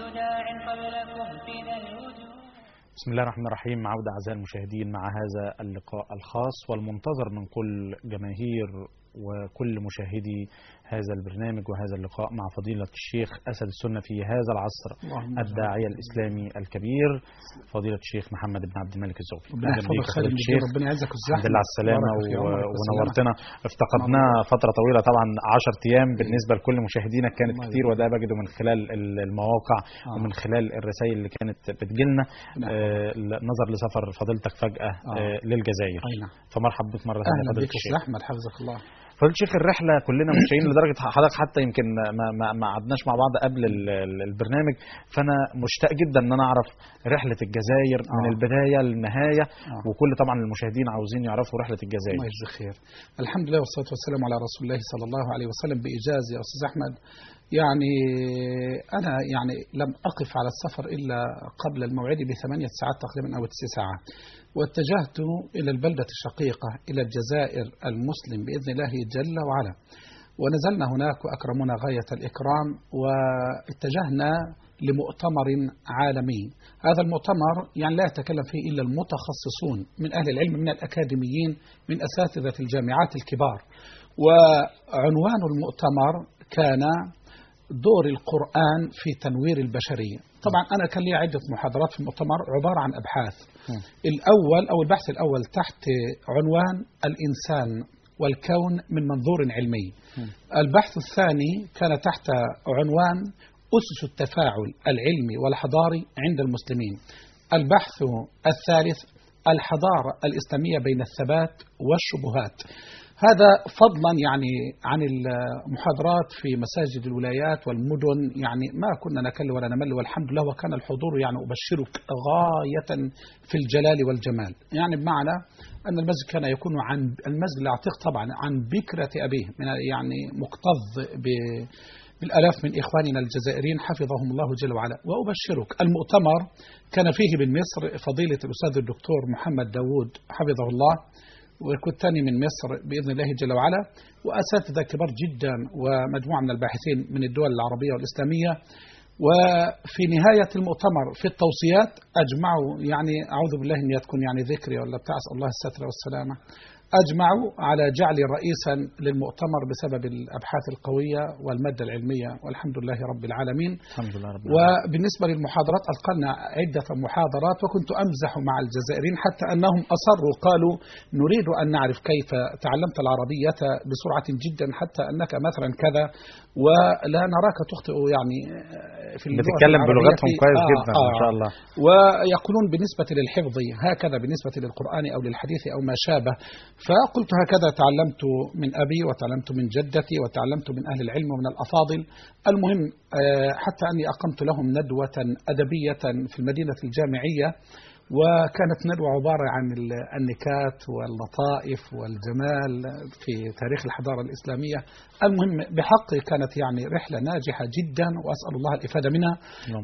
داع قبلكم في ذا الوجود بسم الله الرحمن الرحيم عودة أعزائي المشاهدين مع هذا اللقاء الخاص والمنتظر من كل جماهير وكل مشاهدي هذا البرنامج وهذا اللقاء مع فضيلة الشيخ أسد السنة في هذا العصر اللهم الداعية الإسلامي الكبير فضيلة الشيخ محمد بن عبد الملك الزوفي ربنا أهلا يحفظك بك خير فضيلة من الشيخ ربنا يعزك والزحمة الحمد لله على السلامة بارك في و- عمرك والسلامة. ونورتنا افتقدنا فترة طويلة طبعا 10 أيام بالنسبة لكل مشاهدينا كانت الله كتير وده بجده من خلال ال- المواقع آه. ومن خلال الرسائل اللي كانت بتجيلنا نعم. آه، نظر لسفر فضيلتك فجأة آه. آه، للجزائر أي نعم فمرحب بك مرة ثانية أهلا فضيلة بك الشيخ أستاذ أحمد حفظك الله فضيلة الشيخ الرحلة كلنا مشتاقين لدرجة حضرتك حتى يمكن ما ما ما قعدناش مع بعض قبل ال- ال- البرنامج فأنا مشتاق جدا إن أنا أعرف رحلة الجزائر من آه. البداية للنهاية آه. وكل طبعا المشاهدين عاوزين يعرفوا رحلة الجزائر الله يجزيك خير الحمد لله والصلاة والسلام على رسول الله صلى الله عليه وسلم بإيجاز يا أستاذ أحمد يعني أنا يعني لم أقف على السفر إلا قبل الموعد بثمانية ساعات تقريبا أو تسع ساعات واتجهت إلى البلدة الشقيقة إلى الجزائر المسلم بإذن الله جل وعلا ونزلنا هناك وأكرمنا غاية الإكرام واتجهنا لمؤتمر عالمي هذا المؤتمر يعني لا يتكلم فيه إلا المتخصصون من أهل العلم من الأكاديميين من أساتذة الجامعات الكبار وعنوان المؤتمر كان دور القرآن في تنوير البشرية طبعا أنا كان لي عدة محاضرات في المؤتمر عبارة عن أبحاث مم. الأول أو البحث الأول تحت عنوان الإنسان والكون من منظور علمي البحث الثاني كان تحت عنوان أسس التفاعل العلمي والحضاري عند المسلمين البحث الثالث الحضارة الإسلامية بين الثبات والشبهات هذا فضلا يعني عن المحاضرات في مساجد الولايات والمدن يعني ما كنا نكل ولا نمل والحمد لله وكان الحضور يعني أبشرك غاية في الجلال والجمال يعني بمعنى أن المسجد كان يكون عن المسجد العتيق طبعا عن بكرة أبيه من يعني مكتظ ب بالآلاف من إخواننا الجزائريين حفظهم الله جل وعلا وأبشرك المؤتمر كان فيه من مصر فضيلة الأستاذ الدكتور محمد داود حفظه الله وكنت ثاني من مصر بإذن الله جل وعلا وأساتذة كبار جدا ومجموعة من الباحثين من الدول العربية والإسلامية وفي نهاية المؤتمر في التوصيات أجمعوا يعني أعوذ بالله أن تكون يعني ذكري ولا بتاع أسأل الله الستر والسلامة أجمعوا على جعلي رئيسا للمؤتمر بسبب الأبحاث القوية والمادة العلمية والحمد لله رب العالمين الحمد لله رب العالمين وبالنسبة للمحاضرات ألقنا عدة محاضرات وكنت أمزح مع الجزائريين حتى أنهم أصروا قالوا نريد أن نعرف كيف تعلمت العربية بسرعة جدا حتى أنك مثلا كذا ولا نراك تخطئ يعني في اللغة بتتكلم العربية بلغتهم في- كويس آه جدا ما آه شاء الله ويقولون بالنسبة للحفظ هكذا بالنسبة للقرآن أو للحديث أو ما شابه فقلت هكذا تعلمت من أبي وتعلمت من جدتي وتعلمت من أهل العلم ومن الأفاضل المهم آه، حتى أني أقمت لهم ندوة أدبية في المدينة الجامعية وكانت ندوة عبارة عن ال- النكات واللطائف والجمال في تاريخ الحضارة الإسلامية المهم بحق كانت يعني رحلة ناجحة جدا وأسأل الله الإفادة منها اللهم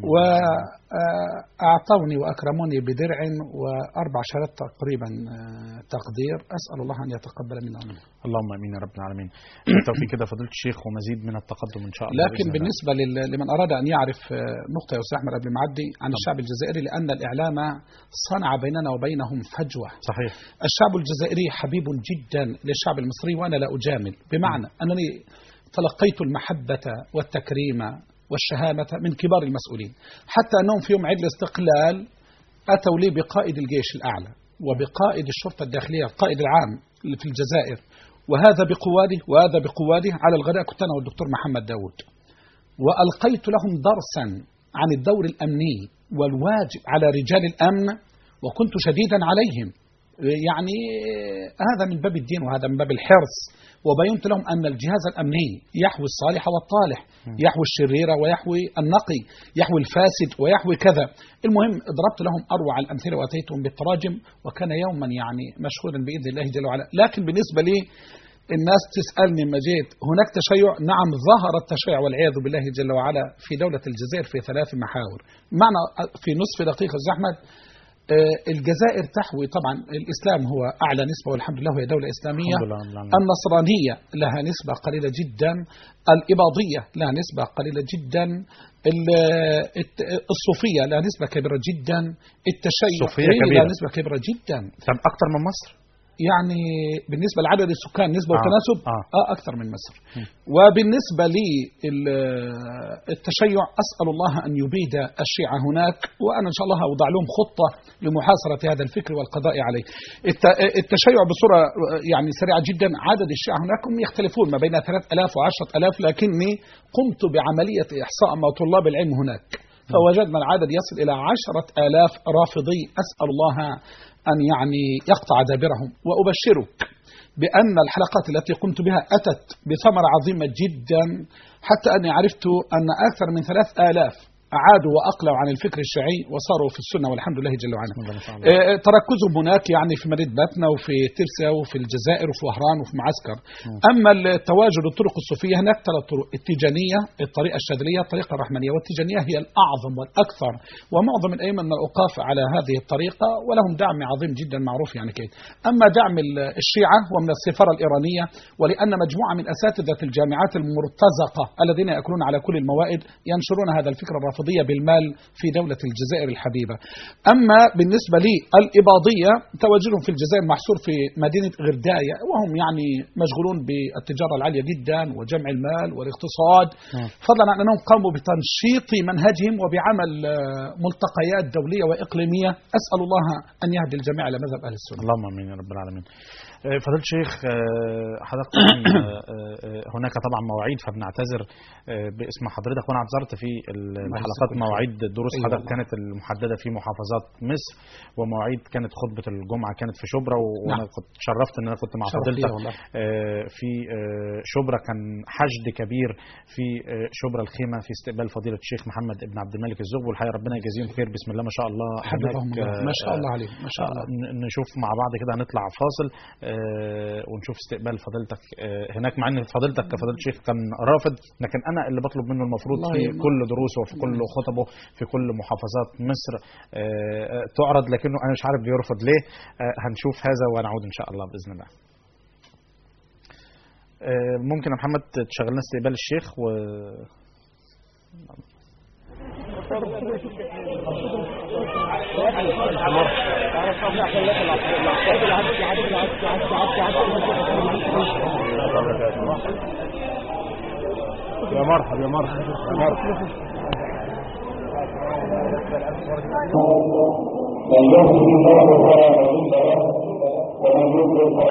وأعطوني وأكرموني بدرع وأربع شهادات تقريبا آه، تقدير أسأل الله أن يتقبل منا ومنهم اللهم امين يا رب العالمين بالتوفيق كده فضيله الشيخ ومزيد من التقدم ان شاء الله لكن بإذن الله. بالنسبة لل- لمن أراد أن يعرف آه، نقطة يا أستاذ أحمد قبل ما أعدي عن الشعب الجزائري لأن الإعلام صنع بيننا وبينهم فجوة صحيح الشعب الجزائري حبيب جدا للشعب المصري وأنا لا أجامل بمعنى أنني تلقيت المحبة والتكريم والشهامة من كبار المسؤولين حتى أنهم في يوم عيد الاستقلال أتوا لي بقائد الجيش الأعلى وبقائد الشرطة الداخلية القائد العام اللي في الجزائر وهذا بقواده وهذا بقواده على الغداء كنت أنا والدكتور محمد داود وألقيت لهم درسا عن الدور الأمني والواجب على رجال الأمن وكنت شديدا عليهم يعني هذا من باب الدين وهذا من باب الحرص وبينت لهم أن الجهاز الأمني يحوي الصالح والطالح يحوي الشرير ويحوي النقي يحوي الفاسد ويحوي كذا المهم ضربت لهم أروع الأمثلة وأتيتهم بالتراجم وكان يوما يعني مشهودا بإذن الله جل وعلا لكن بالنسبة لي الناس تسألني لما جيت هناك تشيع نعم ظهر التشيع والعياذ بالله جل وعلا في دولة الجزائر في ثلاث محاور معنى في نصف دقيقة أستاذ أحمد آه، الجزائر تحوي طبعا الإسلام هو أعلى نسبة والحمد لله هي دولة إسلامية الحمد لله رب العالمين. النصرانية لها نسبة قليلة جدا الإباضية لها نسبة قليلة جدا ال- الت- الصوفية لها نسبة كبيرة جدا التشيع الصوفية لها كبيرة. نسبة كبيرة جدا طب اكتر من مصر يعني بالنسبة لعدد السكان نسبة آه، وتناسب آه. آه أكثر من مصر وبالنسبة للتشيع أسأل الله أن يبيد الشيعة هناك وأنا إن شاء الله أوضع لهم خطة لمحاصرة هذا الفكر والقضاء عليه الت- التشيع بصورة يعني سريعة جدا عدد الشيعة هناك هم يختلفون ما بين 3000 و 10000 لكني قمت بعملية إحصاء مع طلاب العلم هناك فوجدنا العدد يصل إلى عشرة آلاف رافضي أسأل الله أن يعني يقطع دابرهم وأبشرك بأن الحلقات التي قمت بها أتت بثمرة عظيمة جدا حتى أني عرفت أن أكثر من ثلاث آلاف أعادوا وأقلعوا عن الفكر الشيعي وصاروا في السنة والحمد لله جل وعلا ما شاء الله. آه، تركزهم هناك يعني في مدينة باتنا وفي ترسا وفي الجزائر وفي وهران وفي معسكر أما التواجد الطرق الصوفية هناك ثلاث طرق التيجانية الطريقة الشاذلية الطريقة الرحمنية والتيجانية هي الأعظم والأكثر ومعظم الأئمة من الأوقاف على هذه الطريقة ولهم دعم عظيم جدا معروف يعني كده أما دعم ال- الشيعة ومن السفارة الإيرانية ولأن مجموعة من أساتذة الجامعات المرتزقة الذين يأكلون على كل الموائد ينشرون هذا الفكر الرافضية بالمال في دولة الجزائر الحبيبة أما بالنسبة لي الإباضية تواجدهم في الجزائر محصور في مدينة غرداية وهم يعني مشغولون بالتجارة العالية جدا وجمع المال والاقتصاد فضلا عن أنهم قاموا بتنشيط منهجهم وبعمل آه، ملتقيات دولية وإقليمية أسأل الله أن يهدي الجميع إلى مذهب أهل السنة اللهم امين يا رب العالمين. آه، فضيلة الشيخ آه، حضرتك طبعاً، آه، آه، هناك طبعا مواعيد فبنعتذر آه، باسم حضرتك وانا اعتذرت في ال- الحلقات يجزاك مواعيد دروس أيوة حضرتك والله. كانت المحدده في محافظات مصر ومواعيد كانت خطبه الجمعه كانت في شبرا و- وانا نعم. كنت شرفت ان انا كنت مع شرف لي فضيلتك والله. آه، في آه، شبرا كان حشد كبير في آه، شبرا الخيمه في استقبال فضيله الشيخ محمد ابن عبد الملك الزغبي والحقيقه ربنا يجازيهم خير بسم الله ما شاء الله حفظهم هناك، الله آه، ما شاء الله عليهم ما شاء الله ن- نشوف مع بعض كده هنطلع فاصل آه، ونشوف استقبال فضيلتك آه، هناك مع ان فضيلتك كفضيله الشيخ كان رافض لكن انا اللي بطلب منه المفروض والله في ما- كل دروسه وفي كل خطبه في كل محافظات مصر آه، آه، تعرض لكنه انا مش عارف بيرفض ليه آه، هنشوف هذا ونعود ان شاء الله باذن الله آه، ممكن يا محمد تشغل لنا استقبال الشيخ و يا مرحب يا مرحب يا مرحب من يهده الله فلا مضل له ومن يضلل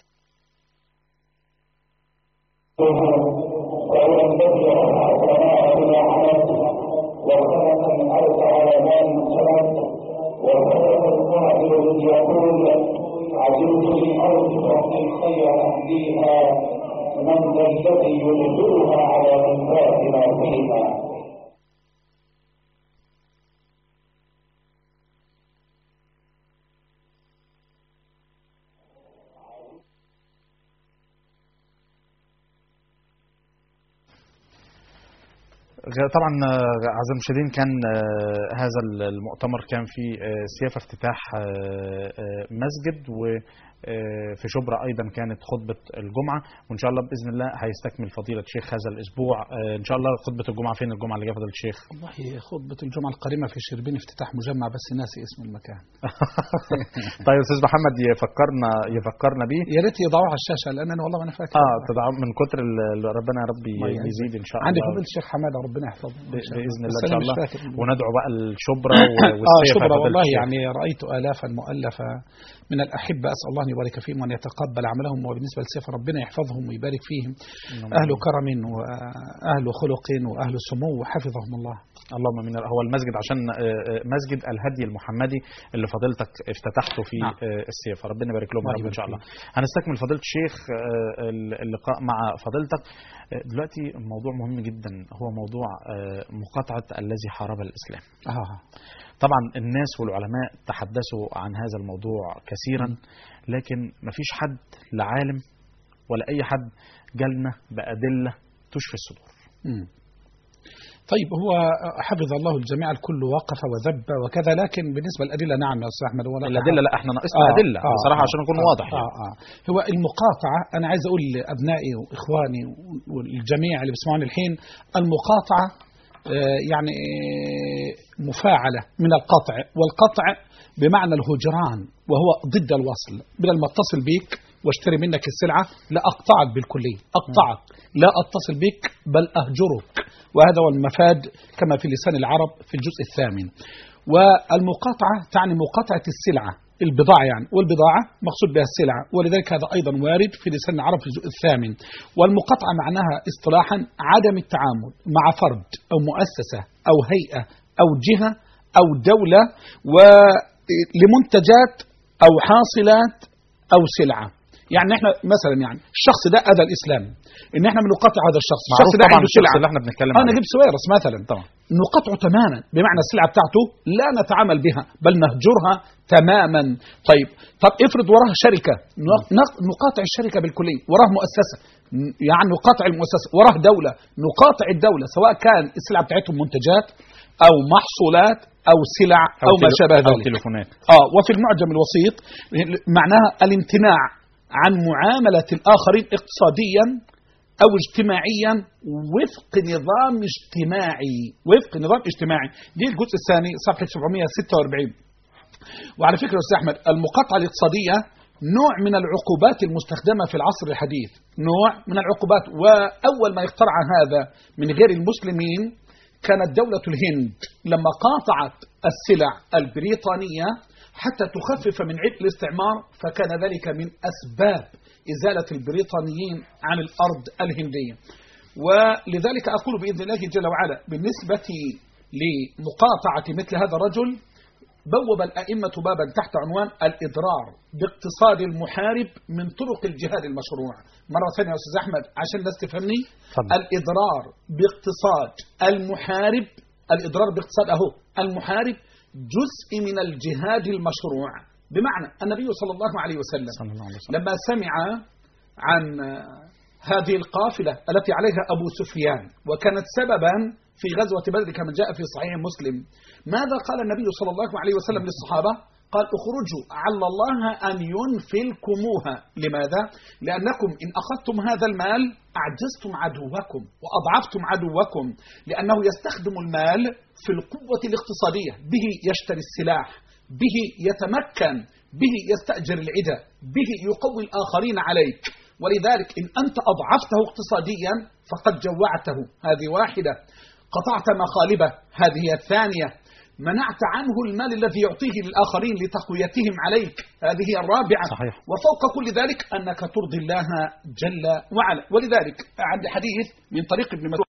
فلا ينبغي ان اعتناء بما عملت وخلق من ارض على ما سمعت وخلق القائل اذ يقول عجبت للارض ففي خير اهليها من ذا الذي يدخلها على منفاتنا فيها غ- طبعا آه، اعزائي المشاهدين كان آه، هذا المؤتمر كان في آه، سيافه افتتاح آه، آه، مسجد وفي شبرا ايضا كانت خطبه الجمعه وان شاء الله باذن الله هيستكمل فضيله الشيخ هذا الاسبوع آه، ان شاء الله خطبه الجمعه فين الجمعه اللي جايه فضيله الشيخ والله خطبة الجمعة القادمة في شربين افتتاح مجمع بس ناسي اسم المكان طيب استاذ محمد يفكرنا يفكرنا بيه يا ريت يضعوه على الشاشة لأن أنا والله ما أنا فاكر اه تدعم من كتر ال- ربنا يا رب الله يعزك. يزيد ان شاء الله عندي فضيلة الشيخ حمادة ربنا يحفظه ب- باذن الله بس ان أنا شاء مش الله فاكر. وندعو بقى الشبرا و- اه والسيف شكرا فضيلة والله الشيخ. يعني رأيت آلافا مؤلفة من الأحبة أسأل الله أن يبارك فيهم وأن يتقبل عملهم وبالنسبة للسيف ربنا يحفظهم ويبارك فيهم أهل كرم وأهل خلق وأهل سمو حفظهم الله اللهم امين هو المسجد عشان آه، آه، مسجد الهدي المحمدي اللي فضيلتك افتتحته في نعم. آه، السيف ربنا يبارك لهم الله يا رب ان يبارك شاء الله هنستكمل فضيله الشيخ آه، اللقاء مع فضيلتك آه، دلوقتي موضوع مهم جدا هو موضوع آه، مقاطعه الذي حارب الاسلام آه. طبعا الناس والعلماء تحدثوا عن هذا الموضوع كثيرا لكن مفيش حد لا عالم ولا اي حد جالنا بادله تشفي الصدور مم. طيب هو حفظ الله الجميع الكل وقف وذب وكذا لكن بالنسبه للادله نعم يا استاذ احمد ولا الادله لا احنا ناقصنا ادله بصراحه عشان نكون آه واضح يعني. آه آه هو المقاطعه انا عايز اقول لابنائي واخواني والجميع اللي بيسمعوني الحين المقاطعه آه، يعني آه، مفاعله من القطع والقطع بمعنى الهجران وهو ضد الوصل بدل ما اتصل بيك واشتري منك السلعه لا اقطعك بالكليه اقطعك لا اتصل بك بل اهجرك وهذا هو المفاد كما في لسان العرب في الجزء الثامن والمقاطعه تعني مقاطعه السلعه البضاعة يعني والبضاعة مقصود بها السلعة ولذلك هذا أيضا وارد في لسان العرب في الجزء الثامن والمقاطعة معناها اصطلاحا عدم التعامل مع فرد أو مؤسسة أو هيئة أو جهة أو دولة ولمنتجات أو حاصلات أو سلعة يعني احنا مثلا يعني الشخص ده اذى الاسلام ان احنا بنقاطع هذا الشخص معروف الشخص ده طبعا عنده الشخص سلعه اللي احنا بنتكلم انا عنه نجيب سويرس مثلا طبعا نقاطعه تماما بمعنى السلعه بتاعته لا نتعامل بها بل نهجرها تماما طيب طب افرض وراه شركه ن- ن- نقاطع الشركه بالكليه وراه مؤسسه ن- يعني نقاطع المؤسسه وراه دوله نقاطع الدوله سواء كان السلعه بتاعتهم منتجات او محصولات او سلع او, ما تلي- شابه او ذلك تليفونات اه وفي المعجم الوسيط معناها الامتناع عن معاملة الآخرين اقتصاديا أو اجتماعيا وفق نظام اجتماعي وفق نظام اجتماعي دي الجزء الثاني صفحة 746 وعلى فكرة يا أستاذ أحمد المقاطعة الاقتصادية نوع من العقوبات المستخدمة في العصر الحديث نوع من العقوبات وأول ما اخترع هذا من غير المسلمين كانت دولة الهند لما قاطعت السلع البريطانية حتى تخفف من عبء الاستعمار فكان ذلك من أسباب إزالة البريطانيين عن الأرض الهندية ولذلك أقول بإذن الله جل وعلا بالنسبة لمقاطعة مثل هذا الرجل بوب الأئمة بابا تحت عنوان الإضرار باقتصاد المحارب من طرق الجهاد المشروع مرة ثانية يا أستاذ أحمد عشان الناس تفهمني اتفضل. الإضرار باقتصاد المحارب الإضرار باقتصاد أهو المحارب جزء من الجهاد المشروع بمعنى النبي صلى الله عليه وسلم صلى الله عليه وسلم لما سمع عن هذه القافلة التي عليها أبو سفيان وكانت سببا في غزوة بدر كما جاء في صحيح مسلم ماذا قال النبي صلى الله عليه وسلم للصحابة قال اخرجوا عل الله أن ينفلكموها لماذا؟ لأنكم إن أخذتم هذا المال أعجزتم عدوكم وأضعفتم عدوكم لأنه يستخدم المال في القوة الاقتصادية به يشتري السلاح به يتمكن به يستأجر العدة به يقوي الآخرين عليك ولذلك إن أنت أضعفته اقتصاديا فقد جوعته هذه واحدة قطعت مخالبه هذه هي الثانية منعت عنه المال الذي يعطيه للآخرين لتقويتهم عليك هذه هي الرابعة صحيح. وفوق كل ذلك أنك ترضي الله جل وعلا ولذلك عند حديث من طريق ابن مسعود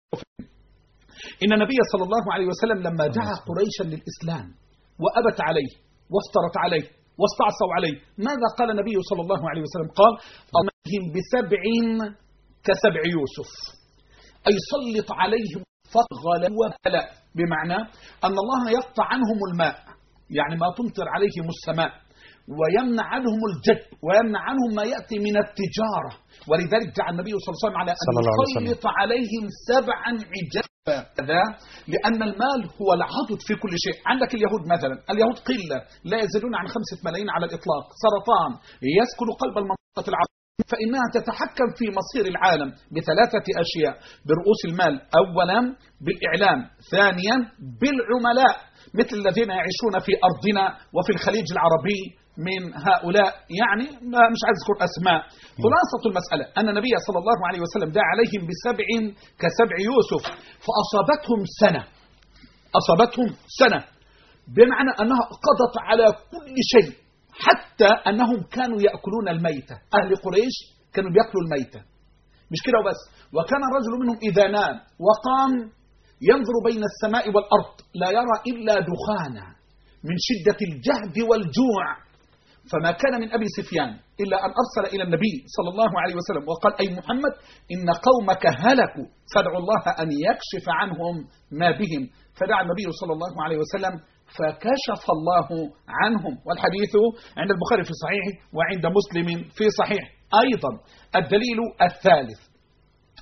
إن النبي صلى الله عليه وسلم لما دعا قريشا للإسلام وأبت عليه وافترت عليه واستعصوا عليه ماذا قال النبي صلى الله عليه وسلم قال أمهم بسبع كسبع يوسف أي سلط عليهم فضغل وبلاء بمعنى أن الله يقطع عنهم الماء يعني ما تمطر عليهم السماء ويمنع عنهم الجد ويمنع عنهم ما يأتي من التجارة ولذلك دعا النبي صلى الله عليه وسلم على أن صلى الله عليه وسلم. يسلط عليهم سبعا عجابا هذا لأن المال هو العضد في كل شيء عندك اليهود مثلا اليهود قلة لا يزيدون عن خمسة ملايين على الإطلاق سرطان يسكن قلب المنطقة العربية فإنها تتحكم في مصير العالم بثلاثة أشياء برؤوس المال أولا بالإعلام ثانيا بالعملاء مثل الذين يعيشون في أرضنا وفي الخليج العربي من هؤلاء يعني ما مش عايز أذكر أسماء خلاصة المسألة أن النبي صلى الله عليه وسلم دعا عليهم بسبع كسبع يوسف فأصابتهم سنة أصابتهم سنة بمعنى أنها قضت على كل شيء حتى أنهم كانوا يأكلون الميتة أهل قريش كانوا بيأكلوا الميتة مش كده وبس وكان الرجل منهم إذا نام وقام ينظر بين السماء والأرض لا يرى إلا دخانا من شدة الجهد والجوع فما كان من أبي سفيان إلا أن أرسل إلى النبي صلى الله عليه وسلم وقال أي محمد إن قومك هلكوا فادعوا الله أن يكشف عنهم ما بهم فدعا النبي صلى الله عليه وسلم فكشف الله عنهم والحديث عند البخاري في صحيح وعند مسلم في صحيح أيضا الدليل الثالث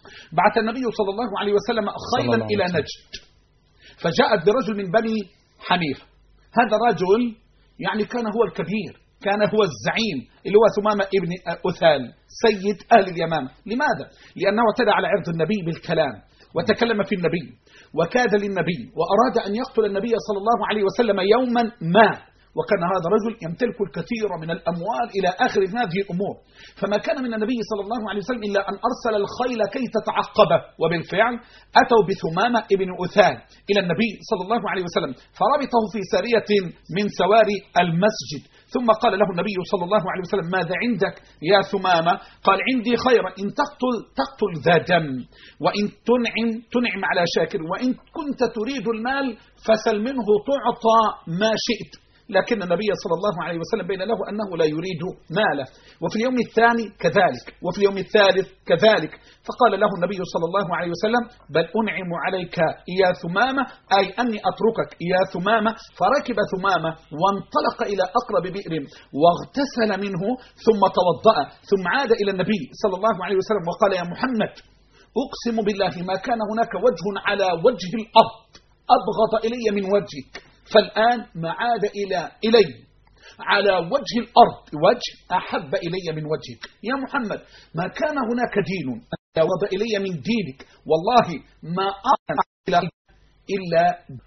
بعث النبي صلى الله عليه وسلم خيلا الله عليه إلى وسلم. نجد فجاءت برجل من بني حنيفة هذا الرجل يعني كان هو الكبير كان هو الزعيم اللي هو ثمامة ابن أثال سيد أهل اليمامة لماذا؟ لأنه اعتدى على عرض النبي بالكلام وتكلم في النبي وكاد للنبي وأراد أن يقتل النبي صلى الله عليه وسلم يوما ما وكان هذا الرجل يمتلك الكثير من الأموال إلى آخر هذه الأمور فما كان من النبي صلى الله عليه وسلم إلا أن أرسل الخيل كي تتعقبه وبالفعل أتوا بثمامة ابن أثال إلى النبي صلى الله عليه وسلم فربطه في سارية من سواري المسجد ثم قال له النبي صلى الله عليه وسلم ماذا عندك يا ثمامة قال عندي خيرا إن تقتل تقتل ذا دم وإن تنعم تنعم على شاكر وإن كنت تريد المال فسل منه تعطى ما شئت لكن النبي صلى الله عليه وسلم بين له أنه لا يريد ماله وفي اليوم الثاني كذلك وفي اليوم الثالث كذلك فقال له النبي صلى الله عليه وسلم بل أنعم عليك يا ثمامة أي أني أتركك يا ثمامة فركب ثمامة وانطلق إلى أقرب بئر واغتسل منه ثم توضأ ثم عاد إلى النبي صلى الله عليه وسلم وقال يا محمد أقسم بالله ما كان هناك وجه على وجه الأرض أبغض إلي من وجهك فالآن ما عاد إلى إلي على وجه الأرض وجه أحب إلي من وجهك يا محمد ما كان هناك دين أبغض إلي من دينك والله ما أرى إلى إلا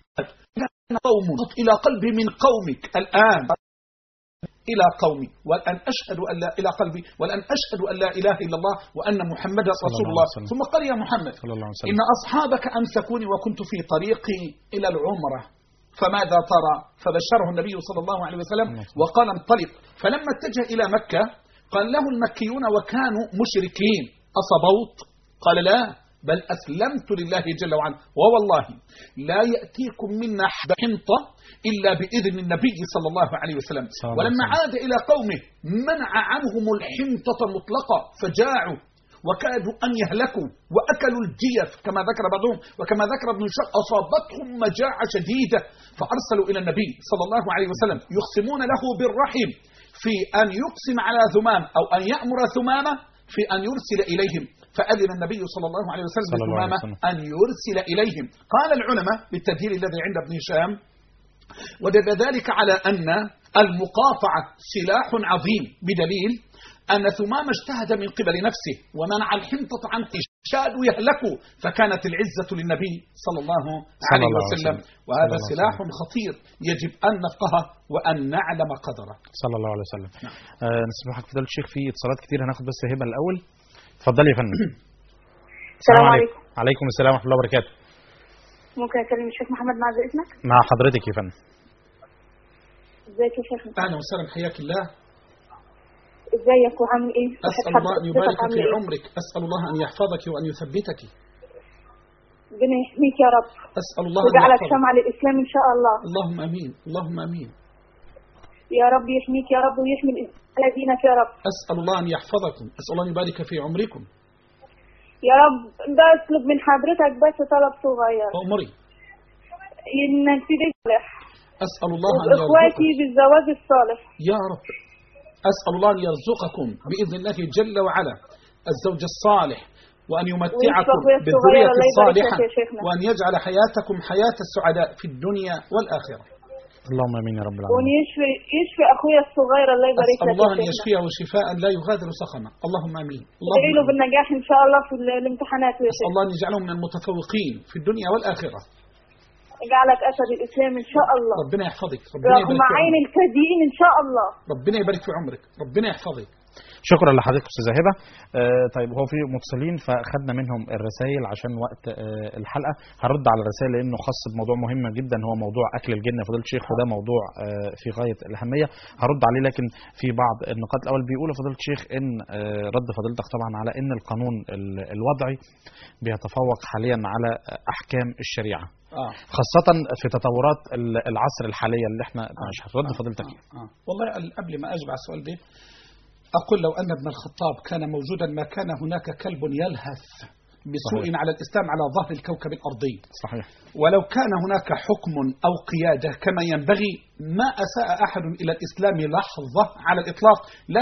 كان قوم إلى قلبي من قومك الآن إلى قومي والآن أشهد أن لا إلى قلبي والآن أشهد أن لا إله إلا الله وأن محمدا صلى رسول الله الله عليه وسلم. ثم قال يا محمد صلى الله عليه وسلم إن أصحابك أمسكوني وكنت في طريقي إلى العمرة فماذا ترى فبشره النبي صلى الله عليه وسلم وقال انطلق فلما اتجه إلى مكة قال له المكيون وكانوا مشركين أصبوت قال لا بل أسلمت لله جل وعلا ووالله لا يأتيكم منا حنطة إلا بإذن النبي صلى الله عليه وسلم صلى الله ولما عليه عاد إلى قومه منع عنهم الحنطة مطلقة فجاعوا وكادوا أن يهلكوا وأكلوا الجيف كما ذكر بعضهم وكما ذكر ابن الشق أصابتهم مجاعة شديدة فأرسلوا إلى النبي صلى الله عليه وسلم يقسمون له بالرحم في أن يقسم على ثمام أو أن يأمر ثمامة في أن يرسل إليهم فأذن النبي صلى الله عليه وسلم صلى الله عليه لثمامة وسلم. أن يرسل إليهم قال العلماء بالتدليل الذي عند ابن هشام ودل ذلك على أن المقاطعة سلاح عظيم بدليل أن ثمام اجتهد من قبل نفسه ومنع الحنطة عن شادوا يهلكوا فكانت العزة للنبي صلى الله عليه الله عليه وسلم وسلم. وهذا صلى الله عليه سلاح خطير يجب أن نفقهه وأن نعلم قدره صلى الله عليه وسلم آه نسمحك فضيلة الشيخ في اتصالات كتير هناخد بس هبة الأول اتفضلي يا فندم السلام عليكم عليكم السلام ورحمة الله وبركاته ممكن اكلم الشيخ محمد مع اسمك مع حضرتك يا فندم ازيك يا شيخ أهلا وسهلا حياك الله ازيك وعامل ايه أسأل صحة الله أن حضرتك يبارك عامل في إيه؟ عمرك أسأل الله أن يحفظك وأن يثبتك ربنا يحميك يا رب أسأل الله أن ويجعلك يحفظك شمع للاسلام ان شاء الله اللهم أمين اللهم أمين يا رب يحميك يا رب ويحمي الإسلام على دينك يا رب أسأل الله أن يحفظكم أسأل الله أن يبارك في عمركم يا رب بطلب من حضرتك بس طلب صغير أمري انك تدعي صالح أسأل الله أن واخواتي يرزقكم بالزواج الصالح يا رب أسأل الله أن يرزقكم بإذن الله جل وعلا الزوج الصالح وأن يمتعكم ويشفق الصغير بالذرية الله يبارك الصالحة لك يا شيخنا. وأن يجعل حياتكم حياة السعداء في الدنيا والآخرة اللهم امين يا رب العالمين ويشفي يشفي اخويا الصغير الله يبارك أسأل لك الله يا أن شيخنا يشفيه شفاء لا يغادر سقما اللهم آمين ادعي اللهم له آمين. بالنجاح ان شاء الله في ال- الامتحانات يا أسأل شيخ الله أن يجعله من المتفوقين في الدنيا والآخرة يجعلك اسد الاسلام ان شاء الله ربنا يحفظك ربنا رغم يبارك في عين عمرك الكادئين ان شاء الله ربنا يبارك في عمرك ربنا يحفظك شكرا لحضرتك استاذه هبه آه طيب هو في متصلين فاخدنا منهم الرسائل عشان وقت آه الحلقه هرد على الرسائل لانه خاص بموضوع مهم جدا هو موضوع اكل الجن يا فضيله الشيخ وده موضوع آه في غايه الاهميه هرد عليه لكن في بعض النقاط الاول بيقول فضيله الشيخ ان آه رد فضيلتك طبعا على ان القانون ال- الوضعي بيتفوق حاليا على احكام الشريعه آه. خاصه في تطورات ال- العصر الحاليه اللي احنا مش هترد فضيلتك آه. آه. والله ال- قبل ما أجب على السؤال ده أقول لو أن ابن الخطاب كان موجودا ما كان هناك كلب يلهث بسوء صحيح. على الإسلام على ظهر الكوكب الأرضي صحيح ولو كان هناك حكم أو قيادة كما ينبغي ما أساء أحد إلى الإسلام لحظة على الإطلاق لكن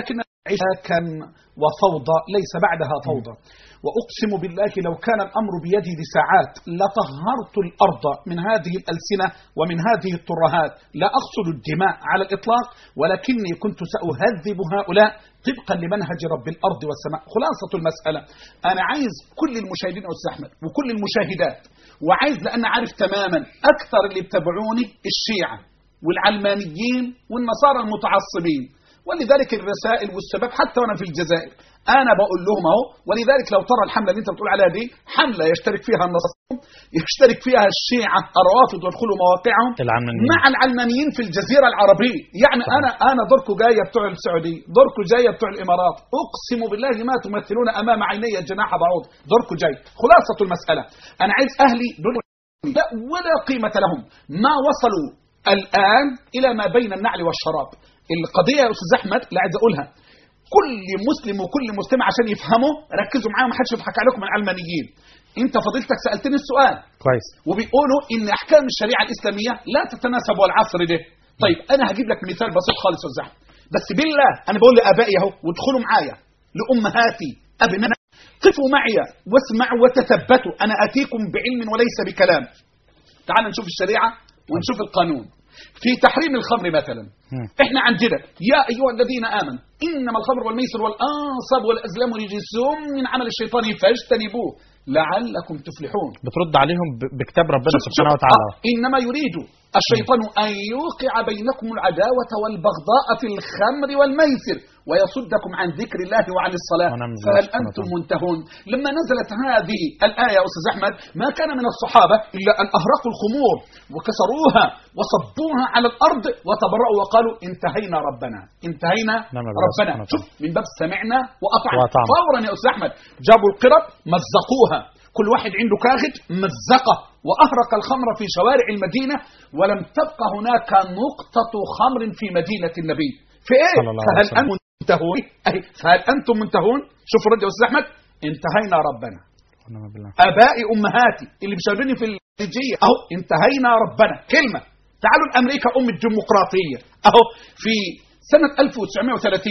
عشاكا وفوضى ليس بعدها فوضى وأقسم بالله لو كان الأمر بيدي لساعات لطهرت الأرض من هذه الألسنة ومن هذه الترهات لا أقصد الدماء على الإطلاق ولكني كنت سأهذب هؤلاء طبقا لمنهج رب الأرض والسماء خلاصة المسألة أنا عايز كل المشاهدين أستاذ أحمد وكل المشاهدات وعايز لأن عارف تماما أكثر اللي بتابعوني الشيعة والعلمانيين والنصارى المتعصبين ولذلك الرسائل والسبب حتى وانا في الجزائر انا بقول لهم اهو ولذلك لو ترى الحمله اللي انت بتقول عليها دي حمله يشترك فيها النصارى يشترك فيها الشيعه الروافض ويدخلوا مواقعهم العلمانيين. مع العلمانيين في الجزيره العربيه يعني انا انا دوركم جايه بتوع السعوديه دوركم جايه بتوع الامارات اقسم بالله ما تمثلون امام عيني جناح بعوض دوركم جاي خلاصه المساله انا عايز اهلي دول لا ولا قيمه لهم ما وصلوا الان الى ما بين النعل والشراب القضيه يا استاذ احمد اللي عايز اقولها كل مسلم وكل مسلمه عشان يفهموا ركزوا معايا ما حدش يضحك عليكم من العلمانيين انت فضيلتك سالتني السؤال كويس وبيقولوا ان احكام الشريعه الاسلاميه لا تتناسب والعصر ده طيب انا هجيب لك مثال بسيط خالص يا أستاذ أحمد. بس بالله انا بقول لابائي اهو وادخلوا معايا لامهاتي ابناء قفوا معي واسمعوا وتثبتوا انا اتيكم بعلم وليس بكلام تعال نشوف الشريعه ونشوف القانون في تحريم الخمر مثلا مم. احنا عندنا يا ايها الذين امنوا انما الخمر والميسر والانصاب والازلام رجس من عمل الشيطان فاجتنبوه لعلكم تفلحون بترد عليهم ب- بكتاب ربنا شوف- سبحانه شوف، وتعالى آه، إنما يريد الشيطان أن يوقع بينكم العداوة والبغضاء في الخمر والميسر ويصدكم عن ذكر الله وعن الصلاة ونعم بالله فهل سبحانه أنتم وتعالى. منتهون لما نزلت هذه الآية يا أستاذ أحمد ما كان من الصحابة إلا أن أهرقوا الخمور وكسروها وصبوها على الأرض وتبرأوا وقالوا انتهينا ربنا انتهينا نعم بالله ربنا سبحانه شوف من باب سمعنا وأطعنا وأطعنا. فورا يا أستاذ أحمد جابوا القرب مزقوها كل واحد عنده كاغد مزقه وأهرق الخمر في شوارع المدينة ولم تبقى هناك نقطة خمر في مدينة النبي في إيه؟ صلى الله عليه فهل وسلم. أنتم منتهون؟ أي فهل أنتم منتهون؟ شوفوا رد يا أستاذ أحمد انتهينا ربنا ونعم بالله ابائي امهاتي اللي بيشاهدوني في الخارجيه اهو انتهينا ربنا كلمه تعالوا لامريكا ام الديمقراطيه اهو في سنه 1930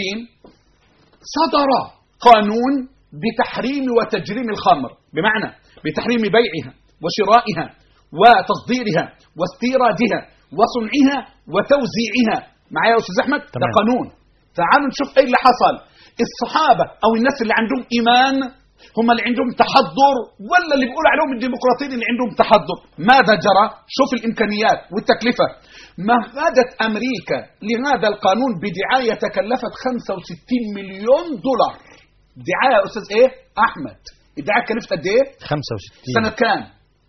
صدر قانون بتحريم وتجريم الخمر بمعنى بتحريم بيعها وشرائها وتصديرها واستيرادها وصنعها وتوزيعها معايا يا استاذ احمد ده تمام. قانون تعالوا نشوف ايه اللي حصل الصحابه او الناس اللي عندهم ايمان هم اللي عندهم تحضر ولا اللي بيقول عليهم الديمقراطيين اللي عندهم تحضر ماذا جرى شوف الامكانيات والتكلفه مهدت امريكا لهذا القانون بدعايه تكلفت 65 مليون دولار دعايه يا استاذ ايه احمد الدعايه كلفت قد ايه 65 سنه كام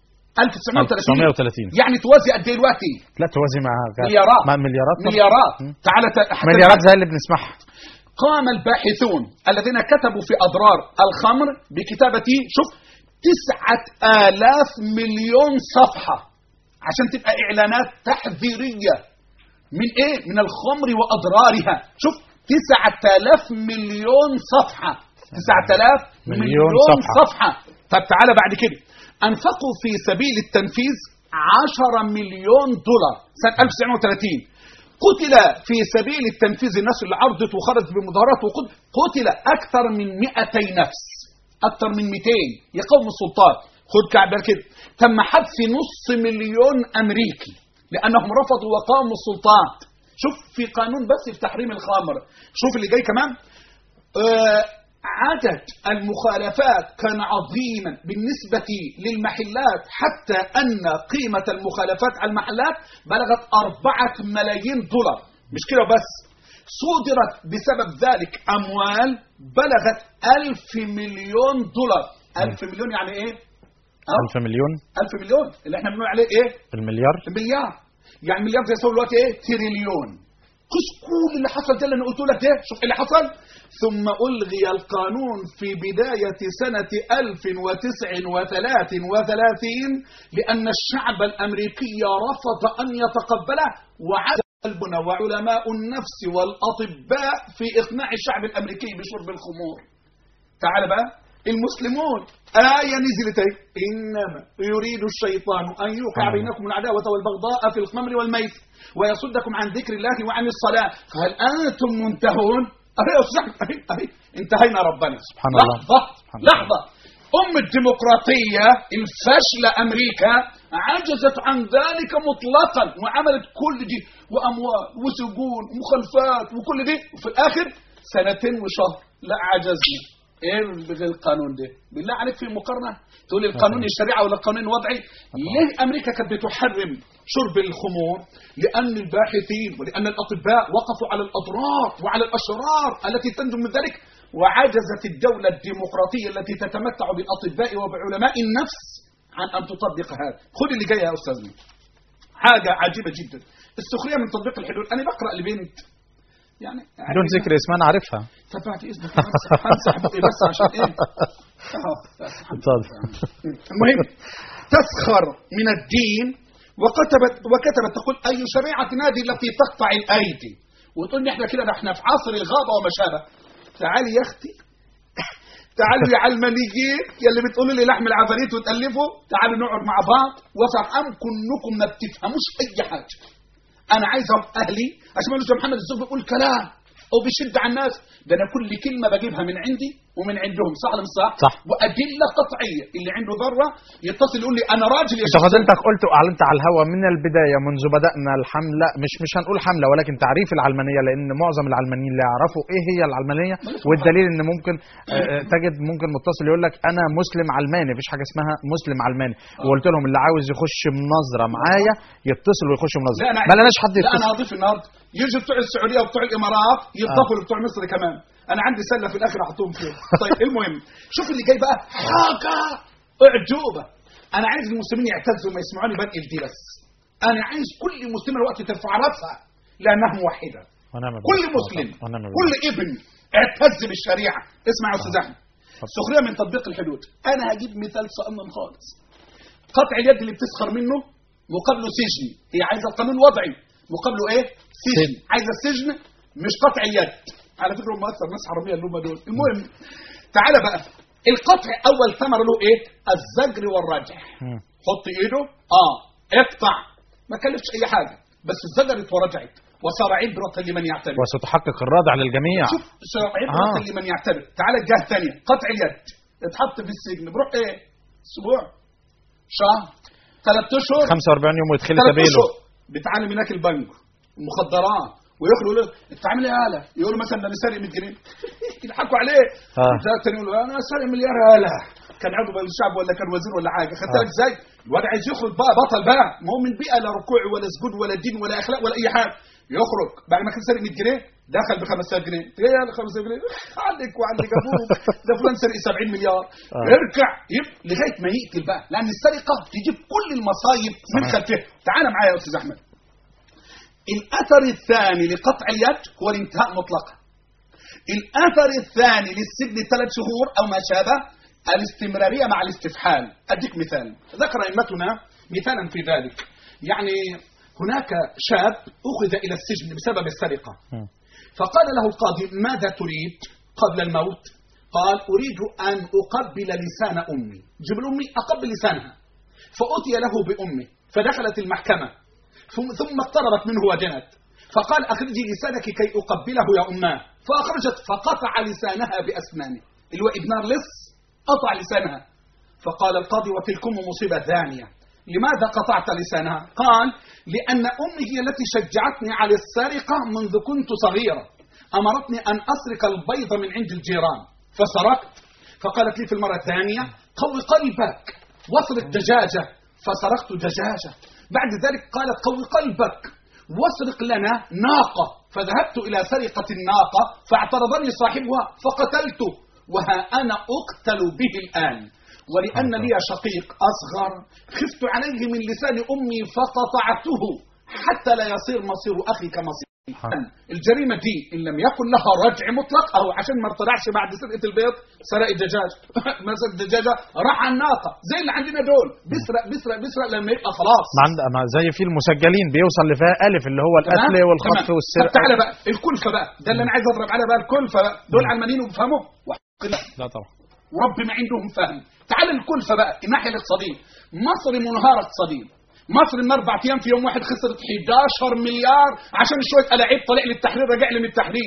1930 1930 يعني توازي قد ايه دلوقتي لا توازي مع مليارات مع مليارات طبعا. مليارات مم. تعالى ت- حتى مليارات زي اللي بنسمعها قام الباحثون الذين كتبوا في أضرار الخمر بكتابة شوف تسعة آلاف مليون صفحة عشان تبقى إعلانات تحذيرية من إيه؟ من الخمر وأضرارها شوف تسعة آلاف مليون صفحة تسعة آلاف مليون مليون, صفحة. صفحة. طب تعالى بعد كده أنفقوا في سبيل التنفيذ عشرة مليون دولار سنة 1930 قتل في سبيل التنفيذ الناس اللي عرضت وخرجت بمظاهرات وقتل قتل أكثر من 200 نفس أكثر من 200 يقوم السلطات خد كعب كده تم حبس نص مليون أمريكي لأنهم رفضوا وقاموا السلطات شوف في قانون بس في تحريم الخمر شوف اللي جاي كمان آه، عدد المخالفات كان عظيما بالنسبة للمحلات حتى أن قيمة المخالفات على المحلات بلغت أربعة ملايين دولار مش كده بس صدرت بسبب ذلك أموال بلغت ألف مليون دولار ألف مليون يعني إيه؟ أه؟ 1000 مليون ألف مليون اللي احنا بنقول عليه إيه؟ المليار مليار يعني مليار زي يساوي دلوقتي ايه تريليون قس كل اللي حصل ده اللي انا قلت لك ده شوف إيه اللي حصل ثم الغي القانون في بدايه سنه 1933 لان الشعب الامريكي رفض ان يتقبله وعاد قلبنا وعلماء النفس والاطباء في اقناع الشعب الامريكي بشرب الخمور تعال بقى المسلمون آية نزلت اهي إنما يريد الشيطان أن يوقع آه. بينكم العداوة والبغضاء في الخمر والميسر ويصدكم عن ذكر الله وعن الصلاة فهل أنتم منتهون اهي يا استاذ اهي اهي انتهينا ربنا سبحان الله. لحظه سبحان الله. لحظه ام الديمقراطيه الفاشله امريكا عجزت عن ذلك مطلقا وعملت كل دي واموال وسجون ومخالفات وكل دي وفي الاخر سنتين وشهر لا عجزنا ايه بغير القانون ده بالله عليك في مقارنه تقول القانون الشريعه ولا القانون الوضعي ليه امريكا كانت بتحرم شرب الخمور لان الباحثين ولان الاطباء وقفوا على الاضرار وعلى الاشرار التي تنجم من ذلك وعجزت الدوله الديمقراطيه التي تتمتع بالاطباء وبعلماء النفس عن ان تطبق هذا خذ اللي جاي يا استاذنا حاجه عجيبه جدا السخريه من تطبيق الحدود انا بقرا لبنت يعني بدون ذكر اسم انا عارفها طب بعد اذنك همسح- همسح بقي بس عشان ايه أهو، بس. اتفضل المهم تسخر من الدين وكتبت وكتبت تقول اي شريعه هذه التي تقطع الايدي وتقول لي احنا كده ده احنا في عصر الغابه وما شابه تعالي يا اختي تعالوا يا علمانيين يا اللي بتقولوا لي لحم العفاريت وتالفوا تعالوا نقعد مع بعض وافهمكم انكم ما بتفهموش اي حاجه انا عايز ابقى اهلي عشان ما يقولوش يا محمد الزوج بيقول كلام او بيشد على الناس ده انا كل كلمه بجيبها من عندي ومن عندهم صح ولا مش صح؟ صح. وادله قطعيه اللي عنده ذره يتصل يقول لي انا راجل يا انت شيخ فضلتك قلت واعلنت على الهواء من البدايه منذ بدانا الحمله مش مش هنقول حمله ولكن تعريف العلمانيه لان معظم العلمانيين لا يعرفوا ايه هي العلمانيه والدليل ان ممكن آه، آه، تجد ممكن متصل يقول لك انا مسلم علماني مفيش حاجه اسمها مسلم علماني وقلت لهم اللي عاوز يخش مناظره معايا يتصل ويخش مناظره لا انا ما لناش حد لا انا يتصل هضيف النهارده يجي بتوع السعوديه وبتوع الامارات يضافوا لبتوع مصر كمان انا عندي سله في الاخر احطهم فيهم طيب المهم شوف اللي جاي بقى حاجه اعجوبه انا عايز المسلمين يعتزوا ما يسمعوني بنقل دي بس انا عايز كل مسلمه الوقت ترفع راسها لانها موحده ونعم بالله. كل مسلم ونعم بالله. كل ابن اعتز بالشريعه اسمع يا استاذ احمد سخريه من تطبيق الحدود انا هجيب مثال صامم خالص قطع اليد اللي بتسخر منه مقابله سجن هي عايزه القانون وضعي مقابله ايه سجن عايزه السجن مش قطع اليد على فكره هم اكثر ناس حراميه اللي هم دول المهم تعالى بقى القطع اول ثمره له ايه الزجر والرجع مم. حط ايده اه اقطع ما كلفش اي حاجه بس زجرت ورجعت وصار عبره لمن يعتبر وستحقق الردع للجميع شوف صار عبره آه. لمن يعتبر تعالى الجهه الثانيه قطع اليد اتحط في السجن بروح ايه اسبوع شهر ثلاث اشهر 45 يوم ويدخل ثلاث سبيله اشهر بتعلم هناك البنك المخدرات ويخلوا له انت عامل ايه يالا يقول له مثلا ده انا سارق 100 جنيه يضحكوا عليه آه. ده التاني يقول له انا سارق مليار يالا كان عضو مجلس الشعب ولا كان وزير ولا حاجه خدت آه. بالك ازاي؟ الواد عايز يخرج بقى بطل بقى ما هو من بيئه لا ركوع ولا سجود ولا دين ولا اخلاق ولا اي حاجه يخرج بعد ما كان سارق 100 جنيه دخل ب 5000 جنيه ايه يا 5000 جنيه عندك وعندك ابوك ده فلان سرق 70 مليار آه. يرجع يب لغايه ما يقتل بقى لان السرقه تجيب كل المصايب من صحيح. خلفها تعال معايا يا استاذ احمد الاثر الثاني لقطع اليد هو الانتهاء مطلقا الاثر الثاني للسجن ثلاث شهور او ما شابه الاستمراريه مع الاستفحال اديك مثال ذكر ائمتنا مثالا في ذلك يعني هناك شاب اخذ الى السجن بسبب السرقه مم. فقال له القاضي ماذا تريد قبل الموت قال أريد أن أقبل لسان أمي جبل أمي أقبل لسانها فأتي له بأمه فدخلت المحكمة ثم, ثم اقتربت منه وجنت فقال أخرجي لسانك كي أقبله يا أماه فأخرجت فقطع لسانها بأسنانه اللي هو ابن لص قطع لسانها فقال القاضي وتلكم مصيبة ثانية لماذا قطعت لسانها قال لأن أمي هي التي شجعتني على السرقة منذ كنت صغيرة أمرتني أن أسرق البيض من عند الجيران فسرقت فقالت لي في المرة الثانية قوي قلبك واسرق دجاجة فسرقت دجاجة بعد ذلك قالت قوي قلبك واسرق لنا ناقة فذهبت إلى سرقة الناقة فاعترضني صاحبها فقتلته وها أنا أقتل به الآن ولأن لي شقيق أصغر خفت عليه من لسان أمي فقطعته حتى لا يصير مصير أخي كمصير الجريمة دي إن لم يكن لها رجع مطلق أو عشان ما ارتدعش بعد سرقة البيض سرق الدجاج ما سرق الدجاجة راح على الناقة زي اللي عندنا دول بيسرق بيسرق بيسرق لما يبقى خلاص ما عند ما زي في المسجلين بيوصل لفيها الف اللي هو القتل تمام؟ والخطف تمام. والسرقه طب تعالى بقى الكلفة بقى ده اللي أنا عايز أضرب عليها بقى الكلفة بقى دول علمانيين وبيفهموا وحق لا لا طبعا ورب ما عندهم فهم تعال الكلفة بقى الناحية الاقتصادية مصر منهارة اقتصاديا مصر من اربع ايام في يوم واحد خسرت 11 مليار عشان شويه الاعيب طلع لي التحرير رجع لي من التحرير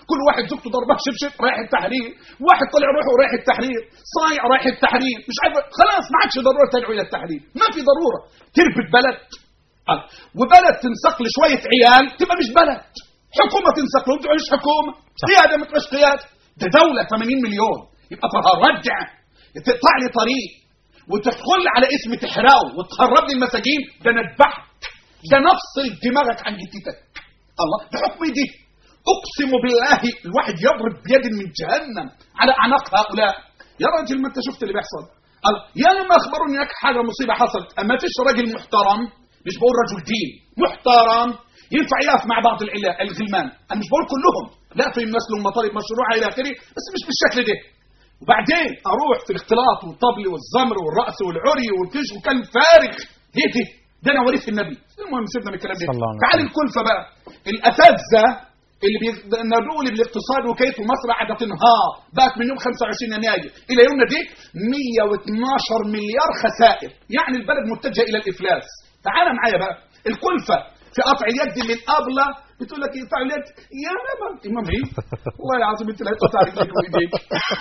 كل واحد زوجته ضربها شبشب رايح التحرير واحد طلع روحه رايح التحرير صايع رايح التحرير مش عارف خلاص ما عادش ضروره تدعو الى التحرير ما في ضروره تربط بلد آه. وبلد تنسق لشويه عيال تبقى مش بلد حكومه تنسق له مش حكومه صح. قياده ما تبقاش قياده ده دوله 80 مليون يبقى ترجع تقطع لي طريق وتدخل على اسم تحرقه وتخرب لي المساجين ده نذبحك ده نفصل دماغك عن جدتك الله ده حكم دي اقسم بالله الواحد يضرب بيد من جهنم على اعناق هؤلاء يا راجل ما انت شفت اللي بيحصل الله يا لما اخبروني انك حاجه مصيبه حصلت اما فيش راجل محترم مش بقول رجل دين محترم ينفع يقف مع بعض العلا الغلمان انا مش بقول كلهم لا في الناس لهم مطالب مشروعه الى اخره بس مش بالشكل ده وبعدين اروح في الاختلاط والطبل والزمر والرقص والعري والكش وكلام فارغ ليه دي؟ ده انا وريث النبي المهم سيبنا من الكلام ده صلى الله عليه تعال الكلفه بقى الاساتذه اللي بينادوا لي بالاقتصاد وكيف مصر قاعده تنهار بقت من يوم 25 يناير الى يومنا دي 112 مليار خسائر يعني البلد متجهه الى الافلاس تعال معايا بقى الكلفه في قطع اليد للابله بتقول لك يقطع اليد يا ماما امام ايه والله العظيم انت اللي هتقطع رجليك وايديك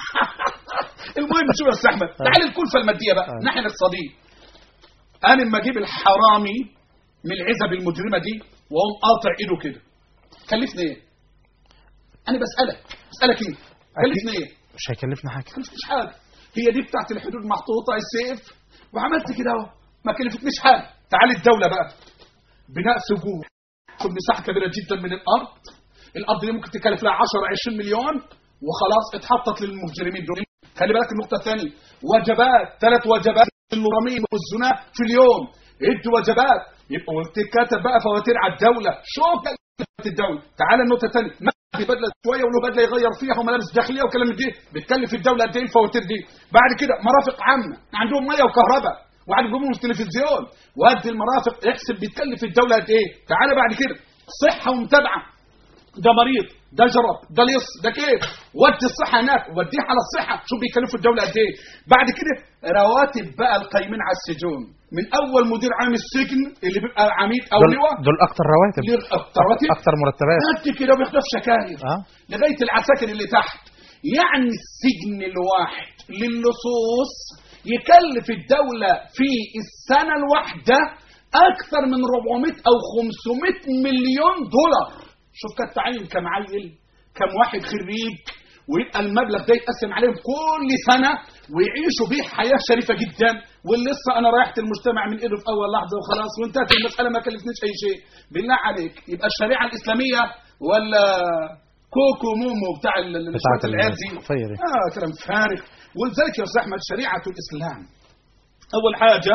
المهم شو يا استاذ احمد تعال الكلفه الماديه بقى الناحيه الاقتصاديه انا لما اجيب الحرامي من العزب المجرمه دي واقوم قاطع ايده كده كلفني ايه؟ انا بسالك بسالك ايه؟ كلفني ايه؟ مش هيكلفنا حاجه كلفتنيش حاجه هي دي بتاعت الحدود محطوطه السيف وعملت كده اهو ما كلفتنيش حاجه تعالي الدوله بقى بناء سجون خد مساحه كبيره جدا من الارض الارض دي ممكن تكلف لها 10 20 مليون وخلاص اتحطت للمجرمين دول خلي بالك النقطه الثانيه وجبات ثلاث وجبات للمرمين والزنا في اليوم ادوا وجبات يبقوا تتكتب بقى فواتير على الدوله شو كلفت الدوله تعال النقطه الثانيه ما في بدله شويه وله بدله يغير فيها وملابس داخليه وكلام من دي بتكلف الدوله قد ايه الفواتير دي بعد كده مرافق عامه عندهم ميه وكهرباء وعندهم تلفزيون وقد المرافق احسب بتكلف الدوله قد ايه تعال بعد كده صحه ومتابعه ده مريض ده جرب ده لص ده كيف ودي الصحه هناك وديه على الصحه شو بيكلفوا الدوله قد ايه بعد كده رواتب بقى القايمين على السجون من اول مدير عام السجن اللي بيبقى عميد او دول, لواء دول اكتر رواتب ليه أكتر رواتب؟ اكتر مرتبات قد كده بياخدوا في شكاير اه لغايه العساكر اللي تحت يعني السجن الواحد للصوص يكلف الدولة في السنة الواحدة أكثر من 400 أو 500 مليون دولار شوف كانت تعين كم عيل كم واحد خريج ويبقى المبلغ ده يتقسم عليهم كل سنة ويعيشوا بيه حياة شريفة جدا واللي لسه أنا رايحت المجتمع من إيده في أول لحظة وخلاص وانتهت المسألة ما كلفتنيش أي شيء بالله عليك يبقى الشريعة الإسلامية ولا كوكو مومو بتاع ال- ال- بتاعت شوية العيال دي الصفية دي. اه كلام فارغ ولذلك يا استاذ احمد شريعه الاسلام اول حاجه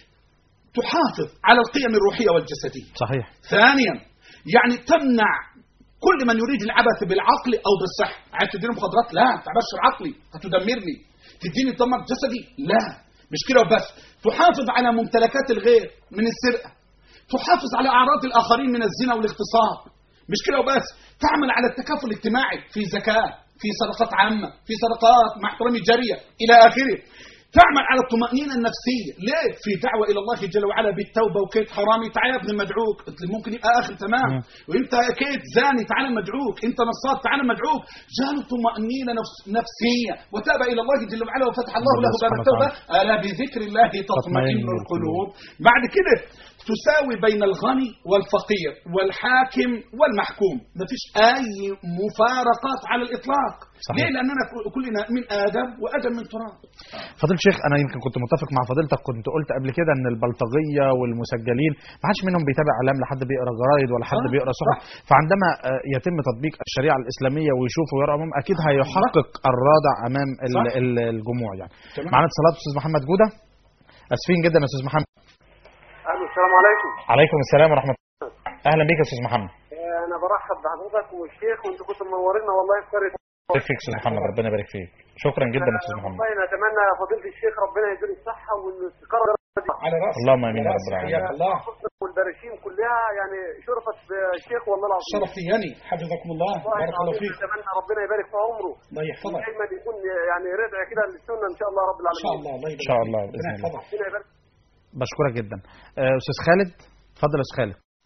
تحافظ على القيم الروحيه والجسديه صحيح ثانيا يعني تمنع كل من يريد العبث بالعقل او بالصحه عايز تديني مخدرات لا تعبش عقلي هتدمرني تديني دمر جسدي لا مش كده وبس تحافظ على ممتلكات الغير من السرقه تحافظ على اعراض الاخرين من الزنا والاغتصاب مش كده وبس تعمل على التكافل الاجتماعي في زكاه في صدقات عامه في صدقات مع احترام الجاريه الى اخره تعمل على الطمأنينة النفسية ليه؟ في دعوة إلى الله جل وعلا بالتوبة وكيد حرامي تعال يا ابن المدعوك قلت له ممكن يبقى آخر تمام مم. وانت كيد زاني تعال مدعوك انت نصاب تعال مدعوك جاله طمأنينة نفس نفسية وتاب إلى الله جل وعلا وفتح الله له باب سبحانه التوبة ألا بذكر الله تطمئن تطمئن القلوب بعد كده تساوي بين الغني والفقير والحاكم والمحكوم ما فيش أي مفارقات على الإطلاق صحيح. ليه لأننا كلنا من آدم وآدم من تراب فضيل الشيخ انا يمكن كنت متفق مع فضيلتك كنت قلت قبل كده ان البلطجيه والمسجلين ما حدش منهم بيتابع اعلام لا حد بيقرا جرايد ولا حد آه، بيقرا صحف فعندما آه، يتم تطبيق الشريعه الاسلاميه ويشوف ويرى امام اكيد هيحقق الرادع امام ال- صح. ال- الجموع يعني تمام. معانا اتصالات استاذ محمد جوده اسفين جدا يا استاذ محمد الو السلام عليكم عليكم السلام ورحمه الله اهلا بيك يا استاذ محمد آه، انا برحب بحضرتك والشيخ وانتم كنتم منورينا والله في قريه بارك فيك استاذ محمد ربنا يبارك فيك شكرا جدا يا استاذ محمد والله نتمنى فضيله الشيخ ربنا يديله الصحه والاستقرار على رأس اللهم آمين يا على رب رأس. العالمين. حياك الله والبراشيم كلها يعني شرفت بالشيخ والله العظيم شرف ليني حفظكم الله والله بارك الله العظيم فيك نتمنى ربنا يبارك في عمره الله يحفظك دايما يكون يعني ردع كده للسنه ان شاء الله رب ان العالمين شاء الله الله يبارك إن شاء فيك. الله ربنا بإذن الله. يحفظك. ربنا يبارك بشكرك جدا آه، استاذ خالد اتفضل يا استاذ خالد